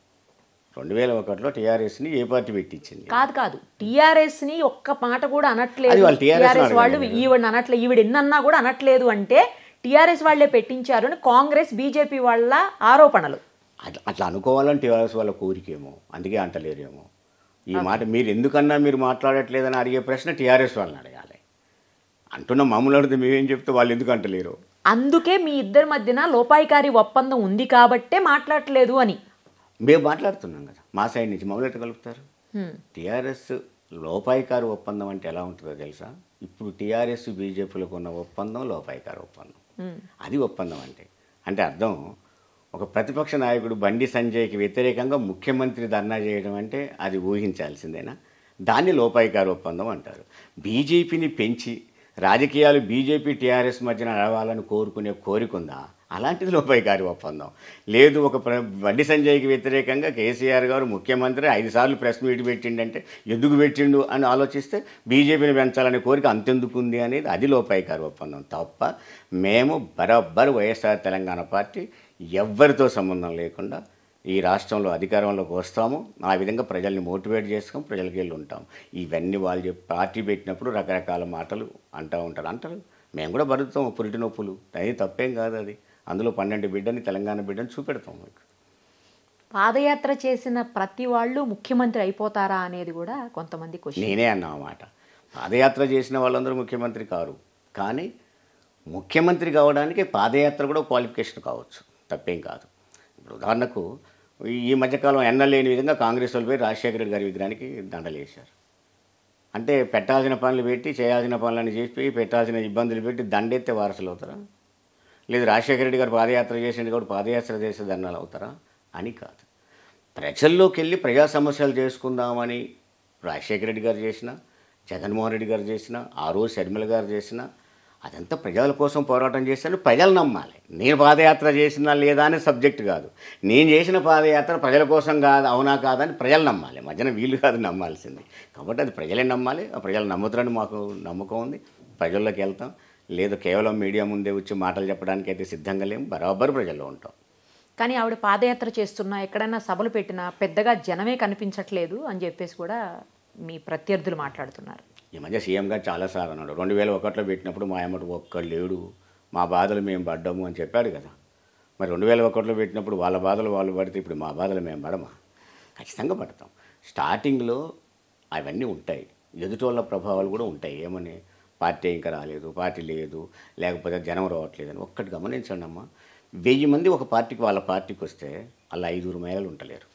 B: రెండు వేల ఒకటిలో టీఆర్ఎస్ని ఏ పార్టీ పెట్టించింది
A: కాదు కాదు టీఆర్ఎస్ ని ఒక్క మాట కూడా అనట్లేదు
B: అది వాళ్ళు TRS
A: టీఆర్ఎస్
B: అడగలేదు
A: వాళ్ళు ఈవిడ అనట్లేదు ఈవిడ ఎన్నన్నా కూడా అనట్లేదు అంటే టీఆర్ఎస్ వాళ్ళే పెట్టించారు అని కాంగ్రెస్ బీజేపీ వాళ్ళ ఆరోపణలు
B: అట్లా అట్లా అనుకోవాలని టీఆర్ఎస్ వాళ్ళ కోరికేమో అందుకే అంటలేరేమో ఈ మాట మీరు ఎందుకన్నా మీరు మాట్లాడట్లేదని అడిగే ప్రశ్న టీఆర్ఎస్ వాళ్ళని అడగాలి అంటున్న మామూలు అడిగితే మేమేం చెప్తే వాళ్ళు ఎందుకు అంటలేరు
A: అందుకే మీ ఇద్దరి మధ్యన లోపాయికారి ఒప్పందం ఉంది కాబట్టే మాట్లాడట్లేదు అని
B: మేము మాట్లాడుతున్నాం కదా మా సైడ్ నుంచి మమ్మల్ని ఎట్లా కలుపుతారు
A: హ్మ్.
B: టీఆర్ఎస్ లోపాయికారు ఒప్పందం అంటే ఎలా ఉంటుందో తెలుసా ఇప్పుడు టీఆర్ఎస్ బీజేపీలకు ఉన్న ఒప్పందం లోపాయికారు ఒప్పందం
A: హ్మ్.
B: అది ఒప్పందం అంటే అంటే అర్థం ఒక ప్రతిపక్ష నాయకుడు బండి సంజయ్కి వ్యతిరేకంగా ముఖ్యమంత్రి ధర్నా చేయడం అంటే అది ఊహించాల్సిందేనా దాన్ని లోపాయికారు ఒప్పందం అంటారు బీజేపీని పెంచి రాజకీయాలు బీజేపీ టీఆర్ఎస్ మధ్యన నడవాలని కోరుకునే కోరికుందా అలాంటిది లోపాయికారి ఒప్పందం లేదు ఒక ప్ర బండి సంజయ్కి వ్యతిరేకంగా కేసీఆర్ గారు ముఖ్యమంత్రి ఐదు సార్లు ప్రెస్ మీట్ పెట్టిండంటే ఎందుకు పెట్టిండు అని ఆలోచిస్తే బీజేపీని పెంచాలనే కోరిక అంతెందుకు ఉంది అనేది అది లోపాయికారి ఒప్పందం తప్ప మేము బరాబర్ వైఎస్ఆర్ తెలంగాణ పార్టీ ఎవ్వరితో సంబంధం లేకుండా ఈ రాష్ట్రంలో అధికారంలోకి వస్తాము ఆ విధంగా ప్రజల్ని మోటివేట్ చేస్తాం ప్రజలకి వెళ్ళి ఉంటాం ఇవన్నీ వాళ్ళు చెప్పి పార్టీ పెట్టినప్పుడు రకరకాల మాటలు అంటూ ఉంటారు అంటారు మేము కూడా బతుకుతాం పురిటి నొప్పులు అది తప్పేం కాదు అది అందులో పన్నెండు బిడ్డని తెలంగాణ బిడ్డని చూపెడతాం మీకు
A: పాదయాత్ర చేసిన ప్రతి వాళ్ళు ముఖ్యమంత్రి అయిపోతారా అనేది కూడా కొంతమంది క్వశ్చన్
B: నేనే అన్నా ఆ మాట పాదయాత్ర చేసిన వాళ్ళందరూ ముఖ్యమంత్రి కారు కానీ ముఖ్యమంత్రి కావడానికి పాదయాత్ర కూడా క్వాలిఫికేషన్ కావచ్చు తప్పేం కాదు ఇప్పుడు ఉదాహరణకు ఈ మధ్యకాలం ఎన్నలేని విధంగా కాంగ్రెస్ వాళ్ళు పోయి రాజశేఖర రెడ్డి గారి విగ్రహానికి దండలు వేశారు అంటే పెట్టాల్సిన పనులు పెట్టి చేయాల్సిన పనులను చేసి పెట్టాల్సిన ఇబ్బందులు పెట్టి దండెత్తే వారసులు అవుతారా లేదు రాజశేఖర రెడ్డి గారు పాదయాత్ర చేసింది కూడా పాదయాత్ర చేసే దండాలు అవుతారా అని కాదు ప్రజల్లోకి వెళ్ళి ప్రజా సమస్యలు చేసుకుందామని రాజశేఖర రెడ్డి గారు చేసిన జగన్మోహన్ రెడ్డి గారు చేసిన ఆ రోజు షర్మిల గారు చేసిన అదంతా ప్రజల కోసం పోరాటం చేశాను ప్రజలు నమ్మాలి నేను పాదయాత్ర చేసినా లేదా అనే సబ్జెక్ట్ కాదు నేను చేసిన పాదయాత్ర ప్రజల కోసం కాదు అవునా కాదని ప్రజలు నమ్మాలి మధ్యన వీళ్ళు కాదు నమ్మాల్సింది కాబట్టి అది ప్రజలే నమ్మాలి ఆ ప్రజలు నమ్ముతారని మాకు నమ్మకం ఉంది ప్రజల్లోకి వెళ్తాం లేదు కేవలం మీడియా ముందే వచ్చి మాటలు చెప్పడానికి అయితే సిద్ధంగా లేము బరాబర్ ప్రజల్లో ఉంటాం
A: కానీ ఆవిడ పాదయాత్ర చేస్తున్నా ఎక్కడైనా సభలు పెట్టినా పెద్దగా జనమే కనిపించట్లేదు అని చెప్పేసి కూడా మీ ప్రత్యర్థులు మాట్లాడుతున్నారు
B: ఈ మధ్య సీఎం గారు చాలాసార్లు అన్నాడు రెండు వేల ఒకటిలో పెట్టినప్పుడు మా అమ్మటి ఒక్కడు లేడు మా బాధలు మేము పడ్డాము అని చెప్పాడు కదా మరి రెండు వేల ఒకటిలో పెట్టినప్పుడు వాళ్ళ బాధలు వాళ్ళు పడితే ఇప్పుడు మా బాధలు మేము పడమా ఖచ్చితంగా పడతాం స్టార్టింగ్లో అవన్నీ ఉంటాయి ఎదుటోళ్ళ ప్రభావాలు కూడా ఉంటాయి ఏమని పార్టీ ఇంకా రాలేదు పార్టీ లేదు లేకపోతే జనం రావట్లేదు అని ఒక్కటి గమనించండి అమ్మా వెయ్యి మంది ఒక పార్టీకి వాళ్ళ పార్టీకి వస్తే అలా ఐదుగురు మహిళలు ఉండలేరు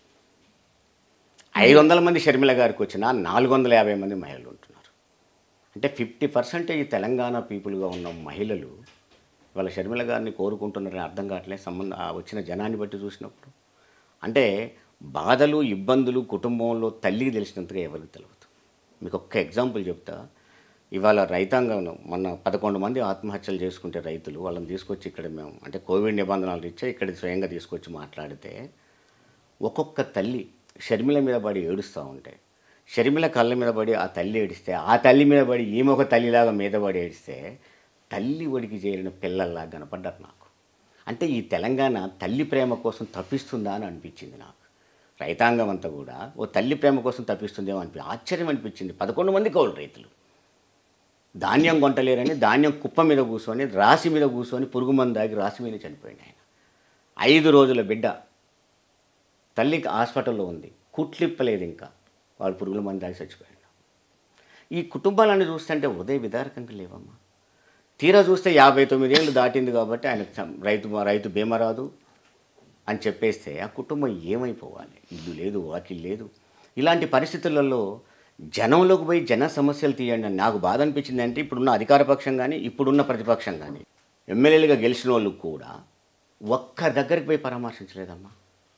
B: ఐదు వందల మంది షర్మిల గారికి వచ్చినా నాలుగు వందల యాభై మంది మహిళలు ఉంటున్నారు అంటే ఫిఫ్టీ పర్సెంటేజ్ తెలంగాణ పీపుల్గా ఉన్న మహిళలు వాళ్ళ షర్మిల గారిని కోరుకుంటున్నారని అర్థం కావట్లేదు సంబంధం ఆ వచ్చిన జనాన్ని బట్టి చూసినప్పుడు అంటే బాధలు ఇబ్బందులు కుటుంబంలో తల్లికి తెలిసినంతగా ఎవరికి తెలియదు మీకు ఒక్క ఎగ్జాంపుల్ చెప్తా ఇవాళ రైతాంగం మొన్న పదకొండు మంది ఆత్మహత్యలు చేసుకుంటే రైతులు వాళ్ళని తీసుకొచ్చి ఇక్కడ మేము అంటే కోవిడ్ నిబంధనలు ఇచ్చే ఇక్కడ స్వయంగా తీసుకొచ్చి మాట్లాడితే ఒక్కొక్క తల్లి షర్మిల మీద పడి ఏడుస్తూ ఉంటే షర్మిల కళ్ళ మీద పడి ఆ తల్లి ఏడిస్తే ఆ తల్లి మీద పడి ఈమె ఒక తల్లిలాగా మీద పడి ఏడిస్తే తల్లి ఒడికి చేరిన పిల్లల్లా కనపడ్డారు నాకు అంటే ఈ తెలంగాణ తల్లి ప్రేమ కోసం తప్పిస్తుందా అని అనిపించింది నాకు రైతాంగం అంతా కూడా ఓ తల్లి ప్రేమ కోసం తప్పిస్తుందేమో అనిపి ఆశ్చర్యం అనిపించింది పదకొండు మంది కౌలు రైతులు ధాన్యం కొంటలేరని ధాన్యం కుప్ప మీద కూర్చొని రాసి మీద కూర్చొని పురుగు మందు దాగి రాసి మీద చనిపోయింది ఆయన ఐదు రోజుల బిడ్డ తల్లికి హాస్పిటల్లో ఉంది కుట్లిప్పలేదు ఇంకా వాడు పురుగుల మంది దాగి చచ్చిపోయాడు ఈ కుటుంబాలన్నీ చూస్తుంటే ఉదయ విదారకంగా లేవమ్మా తీరా చూస్తే యాభై తొమ్మిది ఏళ్ళు దాటింది కాబట్టి ఆయన చ- రైతు రైతు బీమా రాదు అని చెప్పేస్తే ఆ కుటుంబం ఏమైపోవాలి ఇల్లు లేదు వాకిల్ లేదు ఇలాంటి పరిస్థితులలో జనంలోకి పోయి జన సమస్యలు తీయండి అని నాకు బాధ అనిపించింది అంటే ఇప్పుడున్న అధికార పక్షం కానీ ఇప్పుడున్న ప్రతిపక్షం కానీ ఎమ్మెల్యేలుగా గెలిచిన వాళ్ళు కూడా ఒక్క దగ్గరికి పోయి పరామర్శించలేదమ్మా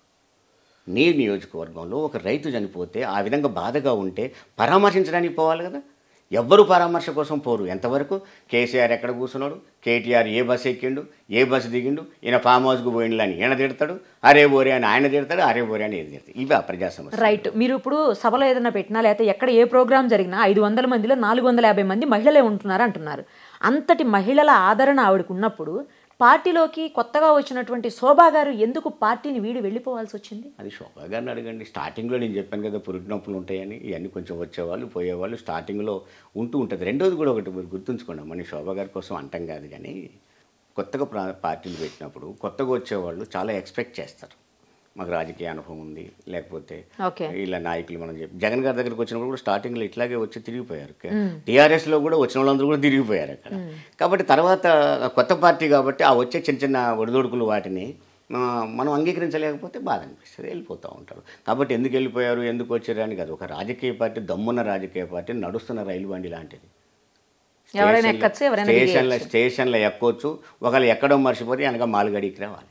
B: నీ నియోజకవర్గంలో ఒక రైతు చనిపోతే ఆ విధంగా బాధగా ఉంటే పరామర్శించడానికి పోవాలి కదా ఎవ్వరు పరామర్శ కోసం పోరు ఎంతవరకు కేసీఆర్ ఎక్కడ కూర్చున్నాడు కేటీఆర్ ఏ బస్సు ఎక్కిండు ఏ బస్సు దిగిండు ఈయన ఫామ్ హౌస్కి పోయిండు అని ఈయన తిడతాడు అరే బోరే అని ఆయన తిడతాడు అరే బోరే అని ఏది తిడతాడు ఇవి ఆ ప్రజా సమస్య
A: రైట్ మీరు ఇప్పుడు సభలో ఏదైనా పెట్టినా లేకపోతే ఎక్కడ ఏ ప్రోగ్రామ్ జరిగినా ఐదు వందల మందిలో నాలుగు వందల యాభై మంది మహిళలే ఉంటున్నారు అంటున్నారు అంతటి మహిళల ఆదరణ ఆవిడకు ఉన్నప్పుడు పార్టీలోకి కొత్తగా వచ్చినటువంటి శోభా గారు ఎందుకు పార్టీని వీడి వెళ్ళిపోవాల్సి వచ్చింది
B: అది శోభా గారిని అడగండి స్టార్టింగ్లో నేను చెప్పాను కదా పురుటి నొప్పులు ఉంటాయని ఇవన్నీ కొంచెం వచ్చేవాళ్ళు పోయేవాళ్ళు స్టార్టింగ్లో ఉంటూ ఉంటుంది రెండోది కూడా ఒకటి మీరు గుర్తుంచుకోండి మన శోభా గారి కోసం అంటాం కాదు కానీ కొత్తగా ప్రా పార్టీలు పెట్టినప్పుడు కొత్తగా వచ్చేవాళ్ళు చాలా ఎక్స్పెక్ట్ చేస్తారు మాకు రాజకీయ అనుభవం ఉంది లేకపోతే
A: ఓకే
B: ఇలా నాయకులు మనం చెప్పి జగన్ గారి దగ్గరికి వచ్చినప్పుడు కూడా స్టార్టింగ్లో ఇట్లాగే వచ్చి తిరిగిపోయారు టీఆర్ఎస్లో కూడా వచ్చిన వాళ్ళందరూ కూడా తిరిగిపోయారు అక్కడ కాబట్టి తర్వాత కొత్త పార్టీ కాబట్టి ఆ వచ్చే చిన్న చిన్న ఒడిదొడుకులు వాటిని ఆ, మనం అంగీకరించలేకపోతే బాధ అనిపిస్తుంది వెళ్ళిపోతూ ఉంటారు కాబట్టి ఎందుకు వెళ్ళిపోయారు ఎందుకు వచ్చారు అని కాదు ఒక రాజకీయ పార్టీ దమ్మున్న రాజకీయ పార్టీ నడుస్తున్న రైలు బండి లాంటిది
A: ఎవరైనా ఎక్కచ్చు ఎవరైనా
B: స్టేషన్లో స్టేషన్లో ఎక్కొచ్చు ఒకళ్ళు ఎక్కడో మర్చిపోతే వెనక మాలుగడికి రావాలి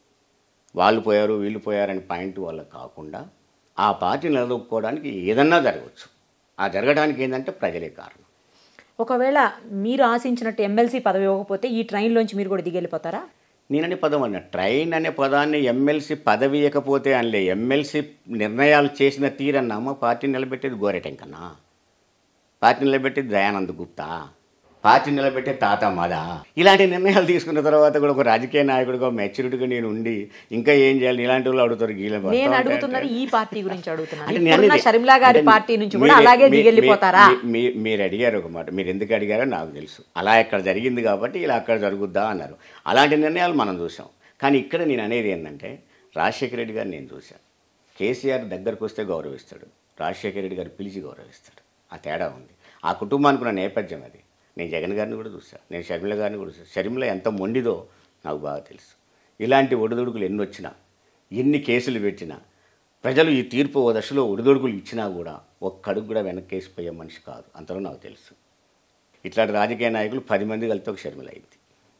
B: వాళ్ళు పోయారు వీళ్ళు పోయారని పాయింట్ వల్ల కాకుండా ఆ పార్టీ నిలదొక్కుకోవడానికి ఏదన్నా జరగవచ్చు ఆ జరగడానికి ఏంటంటే ప్రజలే కారణం
A: ఒకవేళ మీరు ఆశించినట్టు ఎమ్మెల్సీ పదవి ఇవ్వకపోతే ఈ ట్రైన్లోంచి మీరు కూడా దిగి వెళ్ళిపోతారా
B: నేననే పదం అన్న ట్రైన్ అనే పదాన్ని ఎమ్మెల్సీ పదవి ఇవ్వకపోతే అనలే ఎమ్మెల్సీ నిర్ణయాలు చేసిన తీరన్నామా పార్టీ నిలబెట్టేది గోరెటెంకన్నా పార్టీ నిలబెట్టేది దయానంద్ గుప్తా పార్టీ నిలబెట్టే తాత మద ఇలాంటి నిర్ణయాలు తీసుకున్న తర్వాత కూడా ఒక రాజకీయ నాయకుడిగా మెచ్యూరిటీగా నేను ఉండి ఇంకా ఏం చేయాలి ఇలాంటి వాళ్ళు అడుగుతారు గీల
A: నేను అడుగుతున్నది ఈ పార్టీ గురించి అడుగుతున్నాను
B: అంటే నేను
A: ఇప్పుడున్న
B: అనేది-
A: షర్మిలా గారి
B: అంటే
A: పార్టీ నుంచి కూడా
B: మీరు-
A: అలాగే
B: మీ-
A: దిగి వెళ్ళిపోతారా
B: మీ- మీ- మీరు అడిగారు ఒక మాట మీరు ఎందుకు అడిగారో నాకు తెలుసు అలా ఇక్కడ జరిగింది కాబట్టి ఇలా అక్కడ జరుగుద్దా అన్నారు అలాంటి నిర్ణయాలు మనం చూసాం కానీ ఇక్కడ నేను అనేది ఏంటంటే రాజశేఖర రెడ్డి గారిని నేను చూశాను కేసీఆర్ దగ్గరకు వస్తే గౌరవిస్తాడు రాజశేఖర రెడ్డి గారు పిలిచి గౌరవిస్తాడు ఆ తేడా ఉంది ఆ కుటుంబానికి ఉన్న నేపథ్యం అది నేను జగన్ గారిని కూడా చూశాను నేను షర్మిల గారిని కూడా చూశాను షర్మిల ఎంత మొండిదో నాకు బాగా తెలుసు ఇలాంటి ఒడిదుడుకులు ఎన్ని వచ్చినా ఎన్ని కేసులు పెట్టినా ప్రజలు ఈ తీర్పు ఓ దశలో ఒడిదొడుకులు ఇచ్చినా కూడా ఒక్కడుగు కూడా వెనక్కేసిపోయే మనిషి కాదు అంతలో నాకు తెలుసు ఇట్లాంటి రాజకీయ నాయకులు పది మంది కలిపితే ఒక షర్మిల అయింది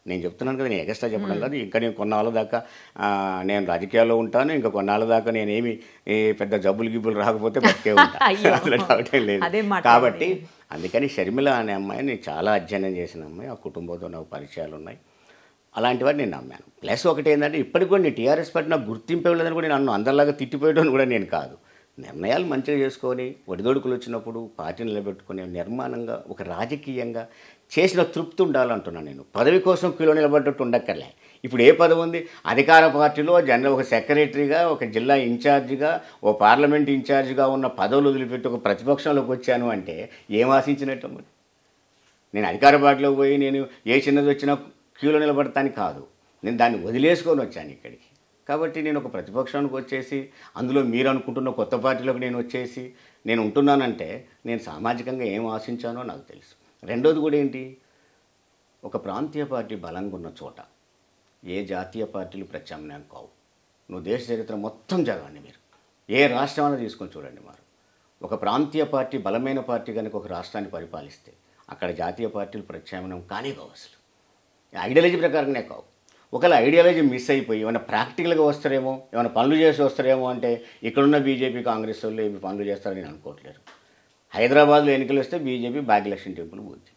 B: నేను చెప్తున్నాను కదా నేను ఎగస్ట్రా చెప్పడం కాదు ఇంకా నేను కొన్నాళ్ళ దాకా ఆ, నేను రాజకీయాల్లో ఉంటాను ఇంకా కొన్నాళ్ళ దాకా నేనేమి ఏ పెద్ద జబ్బులు గిబ్బులు రాకపోతే బతికే ఉంటాను
A: అయ్యో.
B: అందులో డౌట్ ఏం లేదు
A: అదేం మాట
B: కాబట్టి అందుకని షర్మిల అనే అమ్మాయి నేను చాలా అధ్యయనం చేసిన అమ్మాయి ఆ కుటుంబంతో నాకు పరిచయాలు ఉన్నాయి అలాంటి వాటిని నేను నమ్మాను ప్లస్ ఒకటి ఏంటంటే ఇప్పటికి కూడా నేను టీఆర్ఎస్ పార్టీ నాకు గుర్తింపు ఇవ్వలేదని కూడా నన్ను అందరిలాగా తిట్టిపోయడం కూడా నేను కాదు నిర్ణయాలు మంచిగా చేసుకొని ఒడిదొడుకులు వచ్చినప్పుడు పార్టీ నిలబెట్టుకుని నిర్మాణంగా ఒక రాజకీయంగా చేసిన తృప్తి ఉండాలంటున్నాను నేను పదవి కోసం కిలో నిలబడ్డట్టు ఉండక్కర్లే ఇప్పుడు ఏ పదవి ఉంది అధికార పార్టీలో జనరల్ ఒక సెక్రటరీగా ఒక జిల్లా ఇన్ఛార్జిగా ఓ పార్లమెంట్ ఇన్ఛార్జిగా ఉన్న పదవులు వదిలిపెట్టి ఒక ప్రతిపక్షంలోకి వచ్చాను అంటే ఏం ఆశించినట్టు మరి నేను అధికార పార్టీలోకి పోయి నేను ఏ చిన్నది వచ్చినా క్యూలో నిలబడతానికి కాదు నేను దాన్ని వదిలేసుకొని వచ్చాను ఇక్కడికి కాబట్టి నేను ఒక ప్రతిపక్షానికి వచ్చేసి అందులో మీరు అనుకుంటున్న కొత్త పార్టీలోకి నేను వచ్చేసి నేను ఉంటున్నానంటే నేను సామాజికంగా ఏం ఆశించానో నాకు తెలుసు రెండోది కూడా ఏంటి ఒక ప్రాంతీయ పార్టీ బలంగా ఉన్న చోట ఏ జాతీయ పార్టీలు ప్రత్యామ్నాయం కావు నువ్వు దేశ చరిత్ర మొత్తం చదవండి మీరు ఏ రాష్ట్రమైనా తీసుకొని చూడండి మరి ఒక ప్రాంతీయ పార్టీ బలమైన పార్టీ కనుక ఒక రాష్ట్రాన్ని పరిపాలిస్తే అక్కడ జాతీయ పార్టీలు ప్రత్యామ్నాయం కానీ కావు అసలు ఐడియాలజీ ప్రకారంగానే కావు ఒకవేళ ఐడియాలజీ మిస్ అయిపోయి ఏమైనా ప్రాక్టికల్గా వస్తారేమో ఏమైనా పనులు చేసి వస్తారేమో అంటే ఇక్కడున్న బీజేపీ కాంగ్రెస్ వాళ్ళు ఏమి పనులు చేస్తారని నేను అనుకోవట్లేదు హైదరాబాద్లో ఎన్నికలు వస్తే బీజేపీ భాగ్యలక్ష్మి టెంపుల్ పోద్ది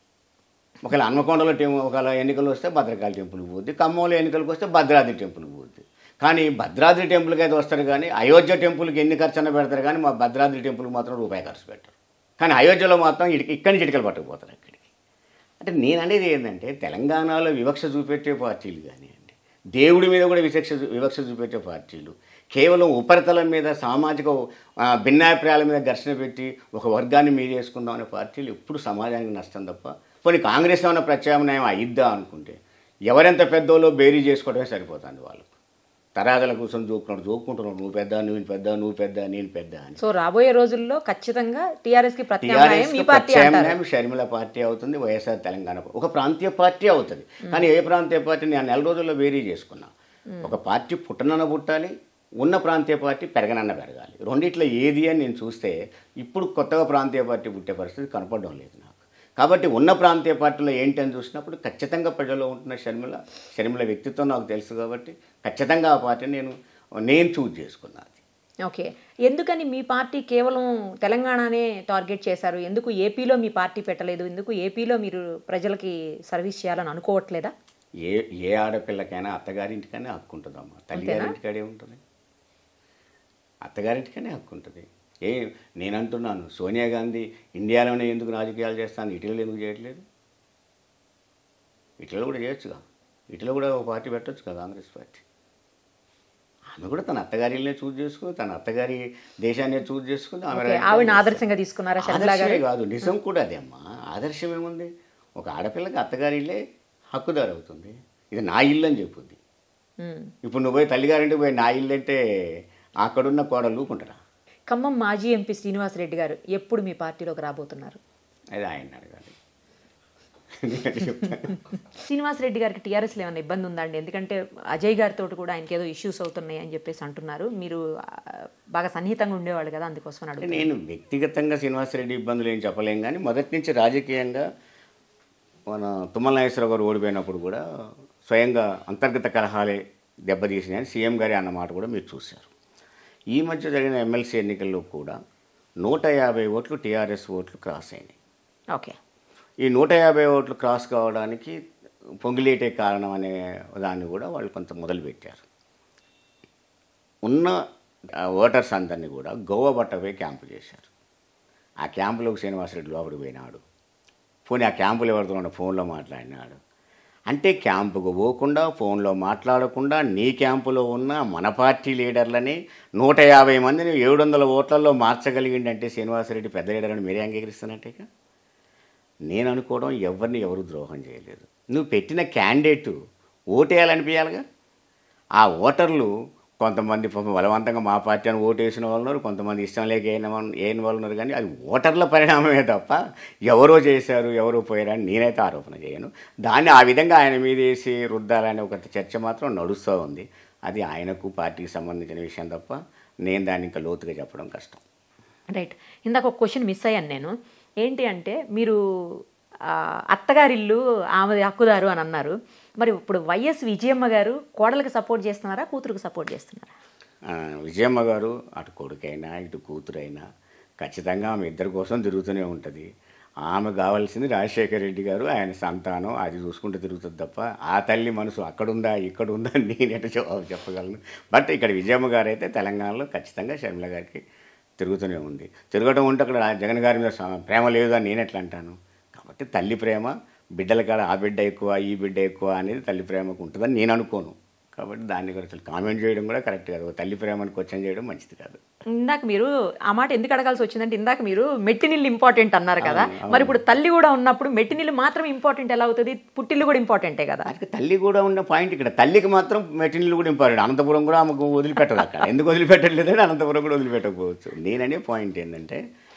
B: ఒకవేళ హన్మకొండలో టెం ఒకవేళ ఎన్నికలు వస్తే భద్రకాళి టెంపుల్ పోద్ది ఖమ్మంలో ఎన్నికలకు వస్తే భద్రాద్రి టెంపుల్ పోద్ది కానీ భద్రాద్రి టెంపుల్కి అయితే వస్తారు కానీ అయోధ్య టెంపుల్కి ఎన్ని ఖర్చు అన్న పెడతారు కానీ మా భద్రాద్రి టెంపుల్కి మాత్రం రూపాయి ఖర్చు పెట్టరు కానీ అయోధ్యలో మాత్రం ఇటు ఇక్కడి నుంచి ఇటుకలు పట్టుకుపోతారు అక్కడికి అంటే నేను అనేది ఏంటంటే తెలంగాణలో వివక్ష చూపెట్టే పార్టీలు కానివ్వండి దేవుడి మీద కూడా వివక్ష వివక్ష చూపెట్టే పార్టీలు కేవలం ఉపరితలం మీద సామాజిక ఆ, భిన్నాభిప్రాయాల మీద ఘర్షణ పెట్టి ఒక వర్గాన్ని మీద చేసుకుందాం అనే పార్టీలు ఎప్పుడు సమాజానికి నష్టం తప్ప కొన్ని కాంగ్రెస్ ఏమైనా ప్రత్యామ్నాయం అయిద్దా అనుకుంటే ఎవరెంత పెద్దోలో బేరీ చేసుకోవడమే సరిపోతుంది వాళ్ళకు తరాదల కూర్చొని జోకున్నాడు జోక్కుంటున్నాడు నువ్వు పెద్ద నువ్వు పెద్ద నువ్వు పెద్ద నేను పెద్ద అని
A: సో రాబోయే రోజుల్లో ఖచ్చితంగా టీఆర్ఎస్ కి ప్రత్యామ్నాయం
B: టీఆర్ఎస్
A: మీ పార్టీ అంటారు
B: ప్రత్యామ్నాయం షర్మిల పార్టీ అవుతుంది వైఎస్ఆర్ తెలంగాణ పా- ఒక ప్రాంతీయ పార్టీ అవుతుంది కానీ ఏ ప్రాంతీయ పార్టీ నేను నెల రోజుల్లో వేరీ చేసుకున్నా ఒక పార్టీ పుట్టనన్న పుట్టాలి ఉన్న ప్రాంతీయ పార్టీ పెరగనన్న పెరగాలి రెండిట్లో ఏది అని నేను చూస్తే ఇప్పుడు కొత్తగా ప్రాంతీయ పార్టీ పుట్టే పరిస్థితి కనపడడం లేదు నాకు కాబట్టి ఉన్న ప్రాంతీయ పార్టీలో ఏంటి అని చూసినప్పుడు ఖచ్చితంగా ప్రజల్లో ఉంటున్న షర్మిల షర్మిల వ్యక్తిత్వం నాకు తెలుసు కాబట్టి ఖచ్చితంగా ఆ పార్టీని నేను నేను చూజ్ చేసుకున్నాను
A: ఓకే ఎందుకని మీ పార్టీ కేవలం తెలంగాణనే టార్గెట్ చేశారు ఎందుకు ఏపీలో మీ పార్టీ పెట్టలేదు ఎందుకు ఏపీలో మీరు ప్రజలకి సర్వీస్ చేయాలని అనుకోవట్లేదా
B: ఏ ఏ ఆడపిల్లకైనా అత్తగారింటికనే హక్కు ఉంటుందమ్మా తల్లిగారింటికాడే ఉంటుంది అత్తగారింటికనే హక్కు ఉంటుంది ఏ నేను అంటున్నాను సోనియా గాంధీ ఇండియాలోనే ఎందుకు రాజకీయాలు చేస్తాను ఇటలీలో ఎందుకు చేయట్లేదు ఇటలీలో కూడా చేయొచ్చుగా ఇటలీలో కూడా ఒక పార్టీ పెట్టొచ్చు కదా కాంగ్రెస్ పార్టీ ఆమె కూడా తన అత్తగారినే చూజ్ చేసుకుని తన అత్తగారి దేశాన్ని చూజ్ చేసుకుని ఆమె
A: ఓకే
B: రాజకీయాలు
A: ఆవిడని
B: చేస్తుంది.
A: ఆదర్శంగా తీసుకున్నారా షర్మిల గారు
B: ఆదర్శమే కాదు నిజం కూడా అదే అమ్మా ఆదర్శం ఏముంది ఒక ఆడపిల్లకి అత్తగారి ఇల్లే హక్కుదారు అవుతుంది ఇది నా ఇల్లు అని చెప్పుద్ది
A: ఉమ్.
B: ఇప్పుడు నువ్వు పోయి తల్లిగారింటికి పోయి నా ఇల్లు అంటే అక్కడున్న కోడలు ఊకుంటారా
A: ఖమ్మం మాజీ ఎంపీ శ్రీనివాసరెడ్డి గారు ఎప్పుడు మీ పార్టీలోకి రాబోతున్నారు
B: అది ఆయన అడగాలి నేను చెప్తాను.
A: శ్రీనివాసరెడ్డి గారికి టీఆర్ఎస్లో ఏమైనా ఇబ్బంది ఉందండి ఎందుకంటే అజయ్ గారితో కూడా ఆయనకి ఏదో ఇష్యూస్ అవుతున్నాయి అని చెప్పేసి అంటున్నారు మీరు ఆ, బాగా సన్నిహితంగా ఉండేవాళ్ళు కదా అందుకోసం
B: అంటే
A: అడుగుతాను
B: నేను వ్యక్తిగతంగా శ్రీనివాసరెడ్డి ఇబ్బందులు ఏం చెప్పలేం కానీ మొదటి నుంచి రాజకీయంగా మన తుమ్మల నాగేశ్వరరావు గారు ఓడిపోయినప్పుడు కూడా స్వయంగా అంతర్గత కలహాలే దెబ్బతీసినాయని సీఎం గారి అన్నమాట కూడా మీరు చూశారు ఈ మధ్య జరిగిన ఎమ్మెల్సీ ఎన్నికల్లో కూడా నూట యాభై ఓట్లు టీఆర్ఎస్ ఓట్లు క్రాస్ అయినాయి
A: ఓకే
B: ఈ నూట యాభై ఓట్లు క్రాస్ కావడానికి పొంగిలేటే కారణం అనే దాన్ని కూడా వాళ్ళు కొంత మొదలుపెట్టారు ఉన్న ఆ, ఓటర్స్ అందరినీ కూడా గోవా బట్టపై క్యాంపు చేశారు ఆ క్యాంపులోకి శ్రీనివాసరెడ్డి లోపలికి పోయినాడు పోనీ ఆ క్యాంపులో ఎవరితో ఉన్న ఫోన్లో మాట్లాడినాడు అంటే క్యాంపుకు పోకుండా ఫోన్లో మాట్లాడకుండా నీ క్యాంపులో ఉన్న మన పార్టీ లీడర్లని నూట యాభై మందిని ఏడు వందల ఓట్లలో మార్చగలిగిండంటే శ్రీనివాసరెడ్డి పెద్ద లీడర్ అని మీరే అంగీకరిస్తున్నట్టేగా నేను అనుకోవడం ఎవరిని ఎవరు ద్రోహం చేయలేదు నువ్వు పెట్టిన క్యాండిడేట్ ఓటేయాలనిపించాలిగా ఆ ఓటర్లు కొంతమంది పాపం బలవంతంగా మా పార్టీ అని ఓటు వేసిన వాళ్ళు ఉన్నారు కొంతమంది ఇష్టం లేక వేయని వాళ్ళు- వేయని వాళ్ళు ఉన్నారు కానీ అది ఓటర్ల పరిణామమే తప్ప ఎవరో చేశారు ఎవరో పోయారని నేనైతే ఆరోపణ చేయను దాన్ని ఆ విధంగా ఆయన మీద వేసి రుద్దాలనే ఒక చర్చ మాత్రం నడుస్తూ ఉంది అది ఆయనకు పార్టీకి సంబంధించిన విషయం తప్ప నేను దాన్ని ఇంకా లోతుగా చెప్పడం కష్టం
A: రైట్ ఇందాక ఒక క్వశ్చన్ మిస్ అయ్యాను నేను ఏంటి అంటే మీరు ఆ, అత్తగారిల్లు ఆమె హక్కుదారు అని అన్నారు మరి ఇప్పుడు వైఎస్ విజయమ్మ గారు కోడలకు సపోర్ట్ చేస్తున్నారా కూతురుకు సపోర్ట్ చేస్తున్నారా
B: ఆ, విజయమ్మ గారు అటు కొడుకైనా ఇటు కూతురైనా ఖచ్చితంగా ఆమె ఇద్దరి కోసం తిరుగుతూనే ఉంటుంది ఆమె కావాల్సింది రాజశేఖర రెడ్డి గారు ఆయన సంతానం అది చూసుకుంటూ తిరుగుతుంది తప్ప ఆ తల్లి మనసు అక్కడుందా ఇక్కడుందా అని నేను ఎట్లా జవాబు చెప్పగలను బట్ ఇక్కడ విజయమ్మ గారు అయితే తెలంగాణలో ఖచ్చితంగా షర్మిల గారికి తిరుగుతూనే ఉంది తిరగడం ఉంటే అక్కడ జగన్ గారి మీద స- ప్రేమ లేదు అని నేను ఎట్లా అంటాను కాబట్టి తల్లి ప్రేమ బిడ్డల కాడ ఆ బిడ్డ ఎక్కువ ఈ బిడ్డ ఎక్కువ అనేది తల్లి ప్రేమకు ఉంటుందని నేను అనుకోను కాబట్టి దాన్ని కూడా అసలు కామెంట్ చేయడం కూడా కరెక్ట్ కాదు ఒక తల్లి ప్రేమను క్వశ్చన్ చేయడం మంచిది కాదు
A: ఇందాక మీరు ఆ మాట ఎందుకు అడగాల్సి వచ్చిందంటే ఇందాక మీరు మెట్టినిల్లు ఇంపార్టెంట్ అన్నారు కదా మరి ఇప్పుడు తల్లి కూడా ఉన్నప్పుడు మెట్టినిల్లు మాత్రం ఇంపార్టెంట్ ఎలా అవుతుంది పుట్టిల్లు కూడా ఇంపార్టెంటే కదా
B: అది తల్లి కూడా ఉన్న పాయింట్ ఇక్కడ తల్లికి మాత్రం మెటీరియల్ కూడా ఇంపార్టెంట్ అనంతపురం కూడా ఆమెకు వదిలిపెట్టదు అక్కడ ఎందుకు వదిలిపెట్టట్లేదంటే అనంతపురం కూడా వదిలిపెట్టకపోవచ్చు నేననే పాయింట్ ఏంటంటే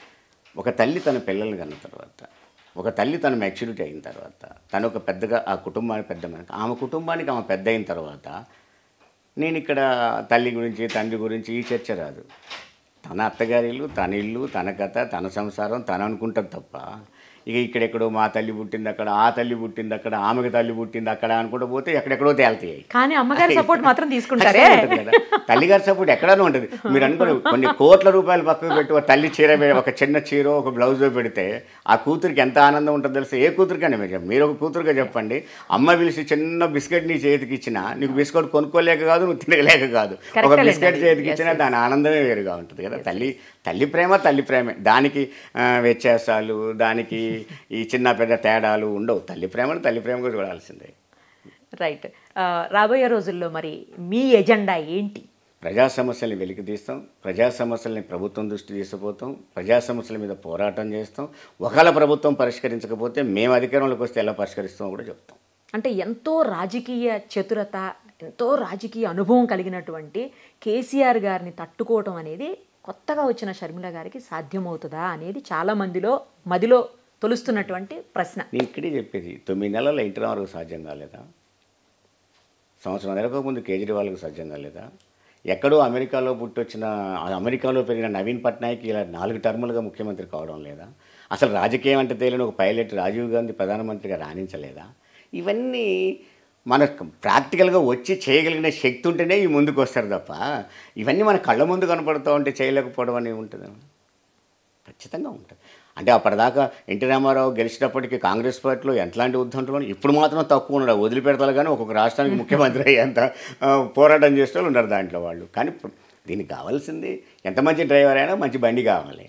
B: ఒక తల్లి తన పిల్లల్ని కన్న తర్వాత ఒక తల్లి తన మెచ్యూరిటీ అయిన తర్వాత తను ఒక పెద్దగా ఆ కుటుంబానికి పెద్ద మనకి ఆమె కుటుంబానికి ఆమె పెద్ద అయిన తర్వాత నేను ఇక్కడ తల్లి గురించి తండ్రి గురించి ఈ చర్చ రాదు తన అత్తగారి ఇల్లు తన ఇల్లు తన కథ తన సంసారం తను అనుకుంటుంది తప్ప ఇక ఇక్కడెక్కడో మా తల్లి పుట్టింది అక్కడ ఆ తల్లి పుట్టింది అక్కడ ఆమెకి తల్లి పుట్టింది అక్కడ అనుకుంటూ పోతే ఎక్కడెక్కడో తేలుతాయి
A: కానీ అమ్మగారి సపోర్ట్ మాత్రం తీసుకుంటారే
B: ఖచ్చితంగా ఉంటుంది కదా. తల్లిగారి సపోర్ట్ ఎక్కడైనా ఉంటుంది మీరు అనుకోండి కొన్ని కోట్ల రూపాయలు పక్కకు పెట్టి ఒక తల్లి చీర పె- ఒక చిన్న చీర ఒక బ్లౌజ్ పెడితే ఆ కూతురికి ఎంత ఆనందం ఉంటుందో తెలుసు ఏ కూతురికైనా మీరు చెప్పండి. మీరు ఒక కూతురుగా చెప్పండి అమ్మ పిలిచి చిన్న బిస్కెట్ నీ చేతికి ఇచ్చినా నీకు బిస్కెట్ కొనుక్కోలేక కాదు నువ్వు తినలేక కాదు ఒక
A: Correct లేండి
B: బిస్కెట్
A: అది.
B: చేతికి ఇచ్చినా దాని ఆనందమే వేరుగా ఉంటుంది కదా తల్లి తల్లి ప్రేమ తల్లి ప్రేమే దానికి ఆ, వ్యత్యాసాలు దానికి ఈ చిన్న పెద్ద తేడాలు ఉండవు తల్లి ప్రేమను తల్లి ప్రేమగా చూడాల్సిందే
A: రైట్ రాబోయే రోజుల్లో మరి మీ ఎజెండా ఏంటి
B: ప్రజా సమస్యల్ని వెలికి తీస్తాం ప్రజా సమస్యల్ని ప్రభుత్వం దృష్టి తీసుకుపోతాం ప్రజా సమస్యల మీద పోరాటం చేస్తాం ఒకవేళ ప్రభుత్వం పరిష్కరించకపోతే మేము అధికారంలోకి వస్తే ఎలా పరిష్కరిస్తామో కూడా చెప్తాం
A: అంటే ఎంతో రాజకీయ చతురత ఎంతో రాజకీయ అనుభవం కలిగినటువంటి కేసీఆర్ గారిని తట్టుకోవటం అనేది కొత్తగా వచ్చిన షర్మిల గారికి సాధ్యమవుతుందా అనేది చాలా మందిలో మదిలో తొలుస్తున్నటువంటి ప్రశ్న
B: నేను ఇక్కడే చెప్పేది తొమ్మిది నెలల ఇంటి వరకు సాధ్యం కాలేదా సంవత్సరం నెలకు ముందు కేజ్రీవాల్కి సాధ్యం కాలేదా ఎక్కడో అమెరికాలో పుట్టొచ్చిన అమెరికాలో పెరిగిన నవీన్ పట్నాయక్ ఇలా నాలుగు టర్ములుగా ముఖ్యమంత్రి కావడం లేదా అసలు రాజకీయం అంటే తేలిన ఒక పైలట్ రాజీవ్ గాంధీ ప్రధానమంత్రిగా రాణించలేదా ఇవన్నీ మనకు ప్రాక్టికల్గా వచ్చి చేయగలిగిన శక్తి ఉంటేనే ఈ ముందుకు వస్తారు తప్ప ఇవన్నీ మన కళ్ళ ముందు కనపడుతూ ఉంటే చేయలేకపోవడం అనేది ఉంటుంది ఖచ్చితంగా ఉంటుంది అంటే అప్పటిదాకా ఎన్టీ రామారావు గెలిచినప్పటికీ కాంగ్రెస్ పార్టీలో ఎట్లాంటి ఉద్దంటులు ఇప్పుడు మాత్రం తక్కువ ఉన్నారు వదిలిపెడతారు కానీ ఒక్కొక్క రాష్ట్రానికి ముఖ్యమంత్రి అయ్యేంత ఆ, పోరాటం చేసే వాళ్ళు ఉన్నారు దాంట్లో వాళ్ళు కానీ ఇప్పుడు దీనికి కావాల్సింది ఎంత మంచి డ్రైవర్ అయినా మంచి బండి కావాలి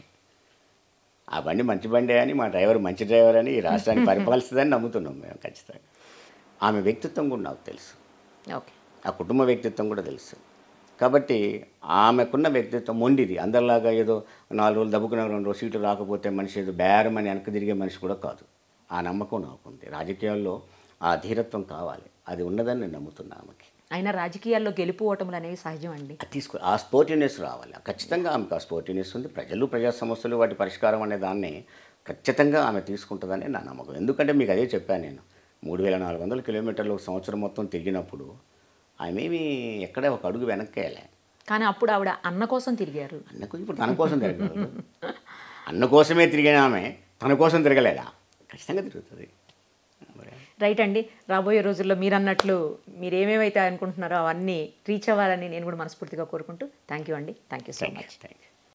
B: ఆ బండి మంచి బండి అని మా డ్రైవర్ మంచి డ్రైవర్ అని ఈ రాష్ట్రాన్ని పరిపాలిస్తుందని నమ్ముతున్నాం మేము ఖచ్చితంగా ఆమె వ్యక్తిత్వం కూడా నాకు తెలుసు
A: ఓకే
B: ఆ కుటుంబ వ్యక్తిత్వం కూడా తెలుసు కాబట్టి ఆమెకున్న వ్యక్తిత్వం మొండిది అందరిలాగా ఏదో నాలుగు రోజులు దబ్బుకున్న రెండు రోజు సీట్లు రాకపోతే మనిషి ఏదో బేరమని వెనక తిరిగే మనిషి కూడా కాదు ఆ నమ్మకం నాకుంది రాజకీయాల్లో ఆ ధీరత్వం కావాలి అది ఉన్నదని నేను నమ్ముతున్నా ఆమెకి
A: అయినా రాజకీయాల్లో గెలుపు ఓటములు అనేవి సహజం అండి
B: అది తీసుకో ఆ స్పోర్టివ్నెస్ రావాలి ఖచ్చితంగా ఆమెకు ఆ స్పోర్టివ్నెస్ ఉంది ప్రజలు ప్రజా సమస్యలు వాటి పరిష్కారం అనే దాన్ని ఖచ్చితంగా ఆమె తీసుకుంటుందని నా నమ్మకం ఎందుకంటే మీకు అదే చెప్పాను నేను మూడు వేల నాలుగు వందల కిలోమీటర్లు ఒక సంవత్సరం మొత్తం తిరిగినప్పుడు ఆమె ఏమీ ఎక్కడ ఒక అడుగు వెనక్కేయలే
A: కానీ అప్పుడు ఆవిడ అన్న కోసం తిరిగారు
B: అన్నకు ఇప్పుడు తన కోసం తిరగలదు అన్న కోసమే తిరిగిన ఆమె తన కోసం తిరగలేదా ఖచ్చితంగా తిరుగుతుంది మరి
A: రైట్ అండి రాబోయే రోజుల్లో మీరు అన్నట్లు మీరు ఏమేమైతే అనుకుంటున్నారో అవన్నీ రీచ్ అవ్వాలని నేను కూడా మనస్ఫూర్తిగా కోరుకుంటూ థ్యాంక్ యూ అండి thank you so
B: thank
A: much
B: you thank you